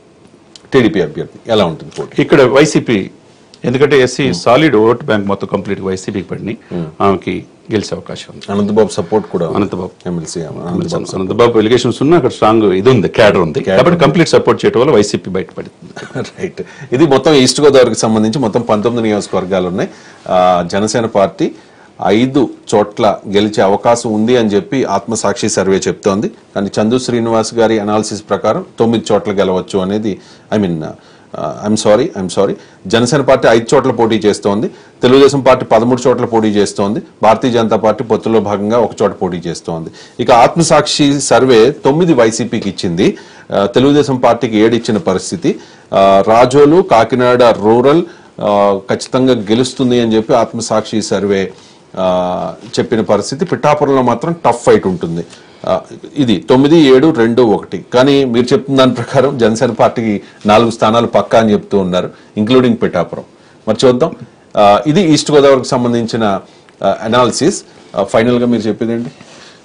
టీడీపీ అభ్యర్థి ఎలా ఉంటుంది పోటీ ఇక్కడ వైసీపీ ఎందుకంటే ఎస్సీ సాలిడ్ ఓట్ బ్యాంక్ మొత్తం కంప్లీట్ వైసీపీకి పడినాయి ఆమెకి గెలిచే అవకాశం ఉంది అనంతబాబు సపోర్ట్ కూడా అనంతబాబు. ఎమ్మెల్సీ అనంతబాబు అనంతబాబు ఎలిగేషన్స్ ఉన్నా అక్కడ స్ట్రాంగ్ ఇది ఉంది క్యాడర్ ఉంది కాబట్టి కంప్లీట్ సపోర్ట్ చేయడం వల్ల వైసీపీ బయటపడుతుంది రైట్ ఇది మొత్తం ఈస్ట్ గోదావరికి సంబంధించి మొత్తం పంతొమ్మిది నియోజకవర్గాలు ఉన్నాయి ఆ, జనసేన పార్టీ ఐదు చోట్ల గెలిచే అవకాశం ఉంది అని చెప్పి ఆత్మసాక్షి సర్వే చెప్తోంది కానీ చందు శ్రీనివాస్ గారి అనాలిసిస్ ప్రకారం తొమ్మిది చోట్ల గెలవచ్చు అనేది I mean I'm sorry I'm sorry Janasena party ఐదు చోట్ల పోటీ చేస్తోంది తెలుగుదేశం పార్టీ పదమూడు చోట్ల పోటీ చేస్తోంది భారతీయ జనతా పార్టీ పొత్తులో భాగంగా ఒక చోట పోటీ చేస్తోంది ఇక ఆత్మసాక్షి సర్వే తొమ్మిది వైసీపీకి ఇచ్చింది ఆ, తెలుగుదేశం పార్టీకి ఏడు ఇచ్చిన పరిస్థితి ఆ, రాజోలు కాకినాడ రూరల్ ఆ, ఖచ్చితంగా గెలుస్తుంది అని చెప్పి ఆత్మసాక్షి సర్వే ఆ, చెప్పిన పరిస్థితి పిఠాపురంలో మాత్రం టఫ్ ఫైట్ ఉంటుంది ఆ, ఇది తొమ్మిది ఏడు రెండు ఒకటి కానీ మీరు చెప్తున్న దాని ప్రకారం జనసేన పార్టీకి నాలుగు స్థానాలు పక్కా అని చెప్తూ ఉన్నారు ఇంక్లూడింగ్ పిఠాపురం మరి చూద్దాం ఆ, ఇది ఈస్ట్ గోదావరికి సంబంధించిన అనాలిసిస్ ఫైనల్గా మీరు చెప్పింది ఏంటి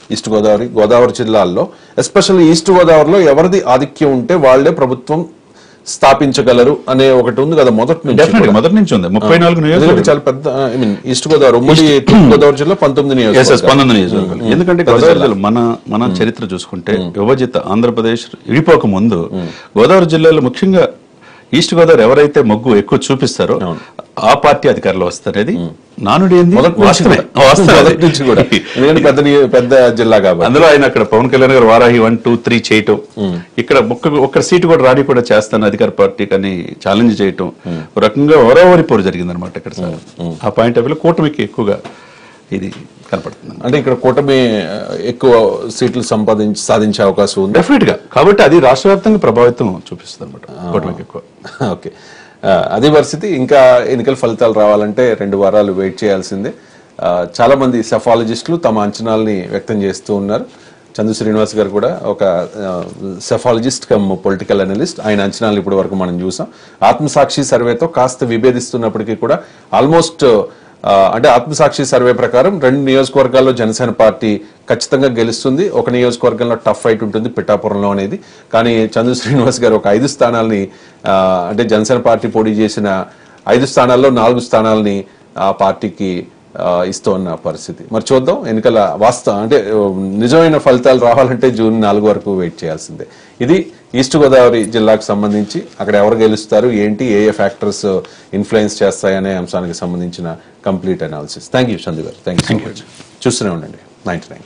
ఈస్ట్ గోదావరి గోదావరి జిల్లాల్లో ఎస్పెషల్లీ ఈస్ట్ గోదావరిలో ఎవరిది ఆధిక్యం ఉంటే వాళ్ళే ప్రభుత్వం స్థాపించగలరు అనే ఒకటి ఉంది కదా మొదటి నుంచి డెఫినెట్ కూడా. మొదటి నుంచి ఉంది ముప్పై నాలుగు ఎందుకంటే నియోజకవర్గాలు చాలా పెద్ద ఐ మీన్ ఈస్ట్ గోదావరి ఉమ్మడి తూర్పు గోదావరి జిల్లా పంతొమ్మిది ఎస్ ఎస్ నియోజకవర్గాలు పంతొమ్మిది నియోజకవర్గాలు ఎందుకంటే గోదావరి జిల్లా మన మన చరిత్ర చూసుకుంటే విభజిత ఆంధ్రప్రదేశ్ విడిపోక ముందు గోదావరి జిల్లాలో ముఖ్యంగా ఈస్ట్ గోదావరి ఎవరైతే మొగ్గు ఎక్కువ చూపిస్తారో ఆ పార్టీ అధికారంలో వస్తారనేది నానుడి ఏంది? మొదటి నుంచి వాస్తవమే. కూడా. వాస్తవమే అది. మొదటి నుంచి కూడా ఎందుకంటే పెద్ద నియో- పెద్ద జిల్లా కాబట్టి అందులో ఆయన అక్కడ పవన్ కళ్యాణ్ గారు వారాహి వన్ టూ త్రీ చేయటం ఇక్కడ ఒక్క ఒక్క సీటు కూడా రాని కూడా చేస్తాను అధికార పార్టీకి అని ఛాలెంజ్ చేయటం ఒక రకంగా ఓరావరి పోరు జరిగింది అనమాట ఇక్కడ సార్ ఆ పాయింట్ ఆఫ్ వ్యూ కూటమికి ఎక్కువగా ఇది కనపడుతుంది అంటే ఇక్కడ కూటమి ఆ, ఎక్కువ సీట్లు సంపాదించి సాధించే అవకాశం ఉంది డెఫినెట్ గా కాబట్టి అది రాష్ట్ర వ్యాప్తంగా ప్రభావితం చూపిస్తుంది అనమాట కూటమికి ఎక్కువ ఓకే ఆ, అదే పరిస్థితి ఇంకా ఎన్నికల ఫలితాలు రావాలంటే రెండు వారాలు వెయిట్ చేయాల్సిందే ఆ, చాలా మంది సెఫాలజిస్టులు తమ అంచనాల్ని వ్యక్తం చేస్తూ ఉన్నారు చందు శ్రీనివాస్ గారు కూడా ఒక సెఫాలజిస్ట్ కమ్ పొలిటికల్ అనలిస్ట్ ఆయన అంచనాలు ఇప్పటి వరకు మనం చూసాం ఆత్మసాక్షి సర్వేతో కాస్త విభేదిస్తున్నప్పటికీ కూడా ఆల్మోస్ట్ ఆ, అంటే ఆత్మసాక్షి సర్వే ప్రకారం రెండు నియోజకవర్గాల్లో జనసేన పార్టీ ఖచ్చితంగా గెలుస్తుంది ఒక నియోజకవర్గంలో టఫ్ ఫైట్ ఉంటుంది పిఠాపురంలో అనేది కానీ చంద్ర శ్రీనివాస్ గారు ఒక ఐదు స్థానాల్ని ఆ, అంటే జనసేన పార్టీ పోటీ చేసిన ఐదు స్థానాల్లో నాలుగు స్థానాల్ని ఆ పార్టీకి ఆ, ఇస్తోన్న పరిస్థితి మరి చూద్దాం ఎన్నికల వాస్తవం అంటే ఆ, నిజమైన ఫలితాలు రావాలంటే జూన్ నాలుగు వరకు వెయిట్ చేయాల్సిందే ఇది ఈస్ట్ గోదావరి జిల్లాకు సంబంధించి అక్కడ ఎవరు గెలుస్తారు ఏంటి ఏ ఏ ఫ్యాక్టర్స్ ఇన్ఫ్లుయెన్స్ చేస్తాయనే అంశానికి సంబంధించిన complete analysis thank you Chandu garu thank you చూస్తూనే ఉండండి నైన్టీ నైన్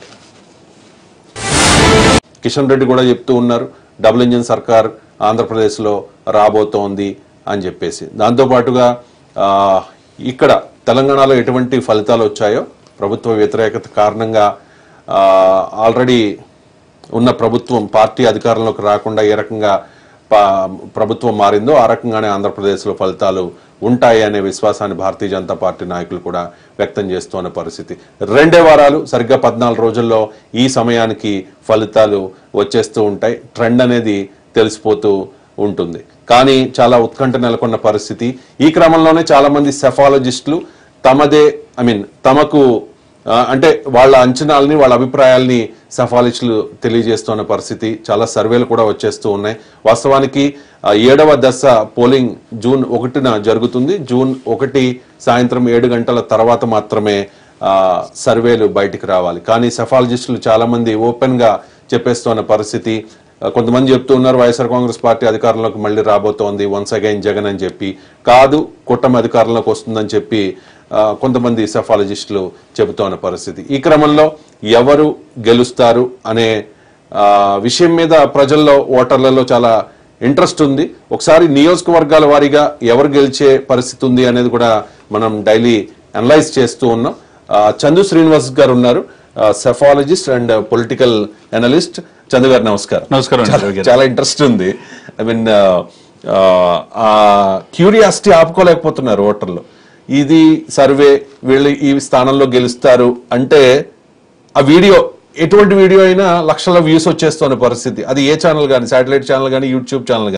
కిషన్ రెడ్డి కూడా చెప్తూ ఉన్నారు డబుల్ ఇంజిన్ సర్కార్ ఆంధ్రప్రదేశ్లో రాబోతోంది అని చెప్పేసి దాంతోపాటుగా ఆ, ఇక్కడ తెలంగాణలో ఎటువంటి ఫలితాలు వచ్చాయో ప్రభుత్వ వ్యతిరేకత కారణంగా ఆల్రెడీ ఉన్న ప్రభుత్వం పార్టీ అధికారంలోకి రాకుండా ఏ రకంగా పా- ప్రభుత్వం మారిందో ఆ రకంగానే ఆంధ్రప్రదేశ్లో ఫలితాలు ఉంటాయి అనే విశ్వాసాన్ని భారతీయ జనతా పార్టీ నాయకులు కూడా వ్యక్తం చేస్తున్న పరిస్థితి రెండే వారాలు సరిగ్గా పద్నాలుగు రోజుల్లో ఈ సమయానికి ఫలితాలు వచ్చేస్తూ ఉంటాయి ట్రెండ్ అనేది తెలిసిపోతూ ఉంటుంది కానీ చాలా ఉత్కంఠ నెలకొన్న పరిస్థితి ఈ క్రమంలోనే చాలా మంది సెఫాలజిస్టులు తమదే ఐ మీన్ తమకు ఆ, అంటే వాళ్ళ అంచనాలని వాళ్ళ అభిప్రాయాల్ని సఫాలిస్టులు తెలియజేస్తున్న పరిస్థితి చాలా సర్వేలు కూడా వచ్చేస్తూ ఉన్నాయి వాస్తవానికి ఆ, ఏడవ దశ పోలింగ్ జూన్ ఒకటిన జరుగుతుంది జూన్ ఒకటి సాయంత్రం ఏడు గంటల తర్వాత మాత్రమే ఆ, సర్వేలు బయటికి రావాలి కానీ సఫాలజిస్టులు చాలా మంది ఓపెన్ గా చెప్పేస్తున్న పరిస్థితి ఆ, కొంతమంది చెప్తూ ఉన్నారు వైఎస్ఆర్ కాంగ్రెస్ పార్టీ అధికారంలోకి మళ్ళీ రాబోతోంది వన్స్ అగైన్ జగన్ అని చెప్పి కాదు కూటమి అధికారంలోకి వస్తుందని చెప్పి ఆ, కొంతమంది సెఫాలజిస్టులు చెబుతున్న పరిస్థితి ఈ క్రమంలో ఎవరు గెలుస్తారు అనే ఆ, విషయం మీద ప్రజల్లో ఓటర్లలో చాలా ఇంట్రెస్ట్ ఉంది ఒకసారి నియోజకవర్గాల వారీగా ఎవరు గెలిచే పరిస్థితి ఉంది అనేది కూడా మనం డైలీ అనలైజ్ చేస్తూ ఉన్నాం ఆ, చందు శ్రీనివాస్ గారు ఉన్నారు psephologist and political analyst Chandu గారు నమస్కారం నమస్కారం అండి, చాలా- రవి గారు. చాలా ఇంట్రెస్ట్ ఉంది ఐ మీన్ ఆ క్యూరియాసిటీ ఆపుకోలేకపోతున్నారు ఓటర్లు ఇది సర్వే వీళ్ళు ఈ స్థానంలో గెలుస్తారు అంటే ఆ వీడియో ఎటువంటి వీడియో అయినా లక్షల వ్యూస్ వచ్చేస్తున్న పరిస్థితి అది ఏ ఛానల్ కానీ శాటిలైట్ ఛానల్ కానీ యూట్యూబ్ ఛానల్